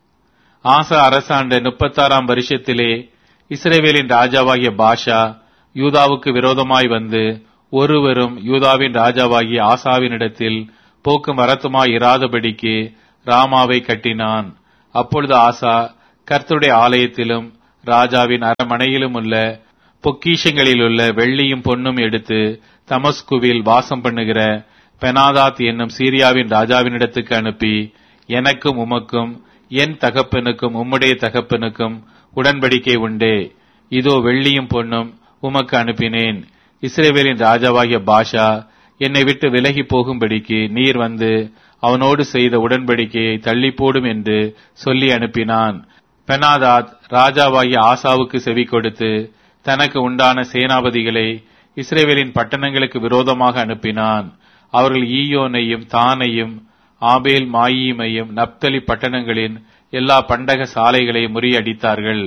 ஆசா அரசாண்ட முப்பத்தாறாம் வருஷத்திலே இஸ்ரேவேலின் ராஜாவாகிய பாஷா யூதாவுக்கு விரோதமாய் வந்து ஒருவரும் யூதாவின் ராஜாவாகிய ஆசாவினிடத்தில் போக்கும் வரத்துமாய் இராதபடிக்கு ராமாவை கட்டினான் அப்பொழுது ஆசா கர்த்தருடைய ஆலயத்திலும் ராஜாவின் அரமனையிலும் உள்ள பொக்கிஷங்களிலுள்ள வெள்ளியும் பொன்னும் எடுத்து தமஸ்குவில் வாசம் பண்ணுகிற பெனாதாத் என்னும் சீரியாவின் ராஜாவினிடத்துக்கு அனுப்பி எனக்கும் உமக்கும் என் தகப்பனுக்கும் உம்முடைய தகப்பனுக்கும் உடன்படிக்கை உண்டே இதோ வெள்ளியும் பொன்னும் உமக்கு அனுப்பினேன் இஸ்ரேவேலின் ராஜாவாகிய பாஷா என்னை விட்டு விலகி போகும்படிக்கு நீர் வந்து அவனோடு செய்த உடன்படிக்கையை தள்ளி போடும் என்று சொல்லி அனுப்பினான் பெனாதாத் ராஜாவாகிய ஆசாவுக்கு செவி கொடுத்து தனக்கு உண்டான சேனாபதிகளை இஸ்ரேவேலின் பட்டணங்களுக்கு விரோதமாக அனுப்பினான் அவர்கள் ஈயோனையும் தானையும் ஆபேல் மாயீமையும் நப்தலி பட்டணங்களின் எல்லா பண்டக சாலைகளையும் முறியடித்தார்கள்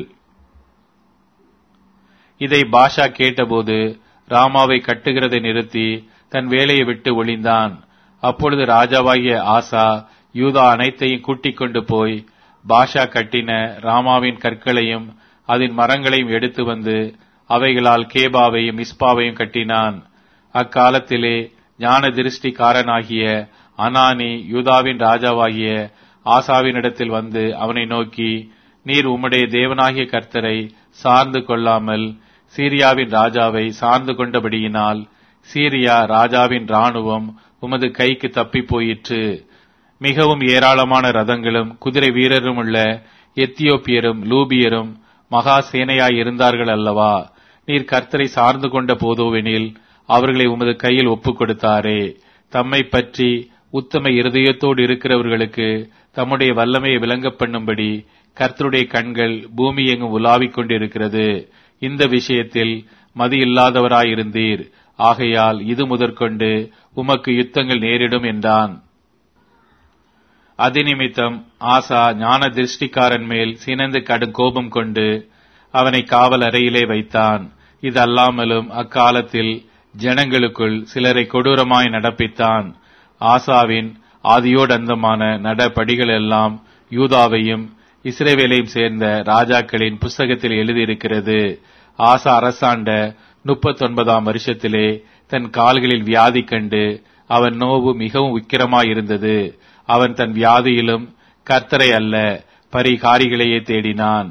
இதை பாஷா கேட்டபோது ராமாவை கட்டுகிறதை நிறுத்தி தன் வேலையை விட்டு ஒளிந்தான் அப்பொழுது ராஜாவாகிய ஆசா யூதா அனைத்தையும் கூட்டிக் கொண்டு போய் பாஷா கட்டின ராமாவின் கற்களையும் அதன் மரங்களையும் எடுத்து வந்து அவைகளால் கேபாவையும் மிஸ்பாவையும் கட்டினான் அக்காலத்திலே ஞான திருஷ்டிக்காரனாகிய அனானி யூதாவின் ராஜாவாகிய ஆசாவினிடத்தில் வந்து அவனை நோக்கி நீர் உம்முடைய தேவனாகிய கர்த்தரை சார்ந்து கொள்ளாமல் சீரியாவின் ராஜாவை சார்ந்து கொண்டபடியினால் சீரியா ராஜாவின் ராணுவம் உமது கைக்கு தப்பி போயிற்று மிகவும் ஏராளமான ரதங்களும் குதிரை வீரரும் உள்ள எத்தியோப்பியரும் லூபியரும் மகா சேனையாய் இருந்தார்கள் அல்லவா நீர் கர்த்தரை சார்ந்து கொண்ட போதோவெனில் அவர்களை உமது கையில் ஒப்புக் கொடுத்தாரே தம்மை பற்றி உத்தம இருதயத்தோடு இருக்கிறவர்களுக்கு தம்முடைய வல்லமையை விளங்க பண்ணும்படி கர்த்தருடைய கண்கள் பூமி எங்கும் உலாவிக் கொண்டிருக்கிறது இந்த விஷயத்தில் மதி இல்லாதவராயிருந்தீர் ஆகையால் இது முதற்கொண்டு உமக்கு யுத்தங்கள் நேரிடும் என்றான் அதிநிமித்தம் ஆசா ஞான திருஷ்டிக்காரன் மேல் சினந்து கடும் கோபம் கொண்டு அவனை காவல் அறையிலே வைத்தான் இது அல்லாமலும் அக்காலத்தில் ஜனங்களுக்குள் சிலரை கொடூரமாய் நடப்பித்தான் ஆசாவின் ஆதியோடந்தமான நடபடிகள் எல்லாம் யூதாவையும் இஸ்ரேவேலையும் சேர்ந்த ராஜாக்களின் புஸ்தகத்தில் எழுதியிருக்கிறது ஆசா அரசாண்ட முப்பத்தொன்பதாம் வருஷத்திலே தன் கால்களில் வியாதி கண்டு அவன் நோவு மிகவும் உக்கிரமாயிருந்தது அவன் தன் வியாதியிலும் கர்த்தரை அல்ல பரிகாரிகளையே தேடினான்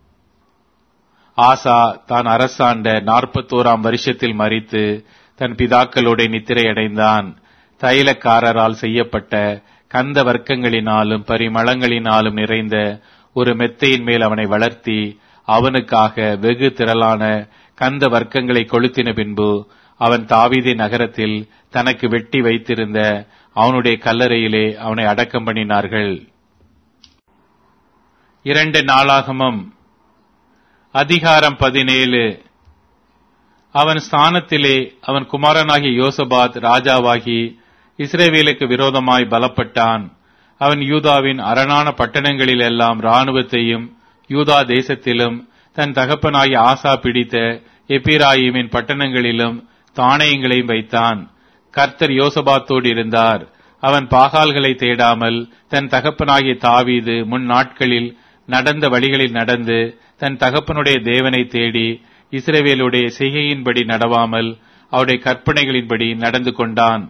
ஆசா தான் அரசாண்ட நாற்பத்தோராம் வருஷத்தில் மறித்து தன் பிதாக்களோட நித்திரையடைந்தான் தைலக்காரரால் செய்யப்பட்ட கந்த வர்க்கங்களினாலும் பரிமளங்களினாலும் நிறைந்த ஒரு மெத்தையின் மேல் அவனை வளர்த்தி அவனுக்காக வெகு திரளான கந்த வர்க்கங்களை கொளுத்தின பின்பு அவன் தாவீதி நகரத்தில் தனக்கு வெட்டி வைத்திருந்த அவனுடைய கல்லறையிலே அவனை அடக்கம் பண்ணினார்கள் இரண்டு நாளாகமம் அதிகாரம் பதினேழு அவன் ஸ்தானத்திலே அவன் குமாரனாகிய யோசபாத் ராஜாவாகி இஸ்ரேவேலுக்கு விரோதமாய் பலப்பட்டான் அவன் யூதாவின் அரணான பட்டணங்களில் எல்லாம் இராணுவத்தையும் யூதா தேசத்திலும் தன் தகப்பனாகிய ஆசா பிடித்த எப்பிராயிமின் பட்டணங்களிலும் தானியங்களையும் வைத்தான் கர்த்தர் யோசபாத்தோடு இருந்தார் அவன் பாகால்களை தேடாமல் தன் தகப்பனாகிய தாவீது முன் நாட்களில் நடந்த வழிகளில் நடந்து தன் தகப்பனுடைய தேவனை தேடி இஸ்ரவேலுடைய செய்கையின்படி நடவாமல் அவருடைய கற்பனைகளின்படி நடந்து கொண்டான்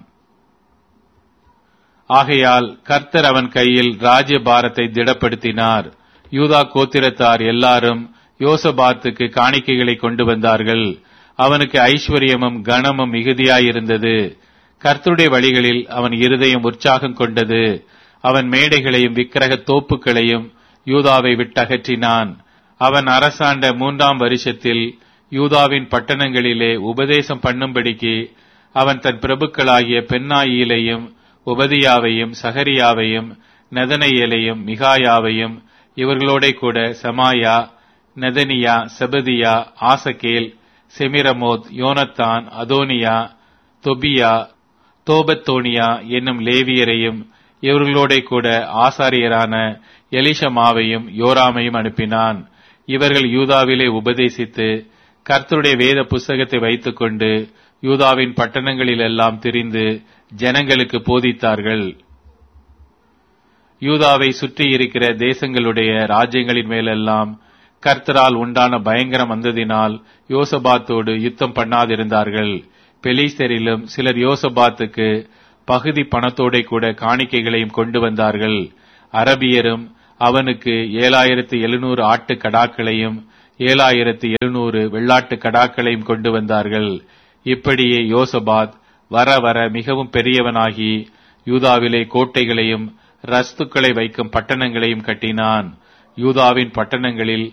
ஆகையால் கர்த்தர் அவன் கையில் ராஜ்ய பாரத்தை திடப்படுத்தினார் யூதா கோத்திரத்தார் எல்லாரும் யோசபாத்துக்கு காணிக்கைகளை கொண்டு வந்தார்கள் அவனுக்கு ஐஸ்வர்யமும் கனமும் மிகுதியாயிருந்தது கர்த்தருடைய வழிகளில் அவன் இருதயம் உற்சாகம் கொண்டது அவன் மேடைகளையும் விக்கிரக தோப்புகளையும் யூதாவை விட்டகற்றினான் அவன் அரசாண்ட மூன்றாம் வருஷத்தில் யூதாவின் பட்டணங்களிலே உபதேசம் பண்ணும்படிக்கு அவன் தன் பிரபுக்களாகிய பென்னாயிலையும் உபதியாவையும் சகரியாவையும் நெதனையேலையும் மிகாயாவையும் இவர்களோட கூட சமாயா நெதனியா செபதியா ஆசகேல் செமிரமோத் யோனத்தான் அதோனியா தொபியா தோபத்தோனியா என்னும் லேவியரையும் இவர்களோட கூட ஆசாரியரான எலிஷமாவையும் யோராமையும் அனுப்பினான் இவர்கள் யூதாவிலே உபதேசித்து கர்த்தருடைய வேத புஸ்தகத்தை வைத்துக்கொண்டு யூதாவின் பட்டணங்களிலெல்லாம் திரிந்து ஜனங்களுக்கு போதித்தார்கள் யூதாவை சுற்றி இருக்கிற தேசங்களுடைய ராஜ்யங்களின் மேலெல்லாம் கர்த்தரால் உண்டான பயங்கரம் வந்ததினால் யோசபாத்தோடு யுத்தம் பண்ணாதிருந்தார்கள் பெலிஸ்தரிலும் சிலர் யோசபாத்துக்கு பகுதி பணத்தோட கூட காணிக்கைகளையும் கொண்டு வந்தார்கள் அரபியரும் அவனுக்கு ஏழாயிரத்து எழுநூறு ஆட்டு கடாக்களையும் ஏழாயிரத்து எழுநூறு வெள்ளாட்டு கடாக்களையும் கொண்டு வந்தார்கள் இப்படியே யோசபாத் வர வர மிகவும் பெரியவனாகி யூதாவிலே கோட்டைகளையும் ரஸ்துக்களை வைக்கும் பட்டணங்களையும் கட்டினான் யூதாவின் பட்டணங்களில்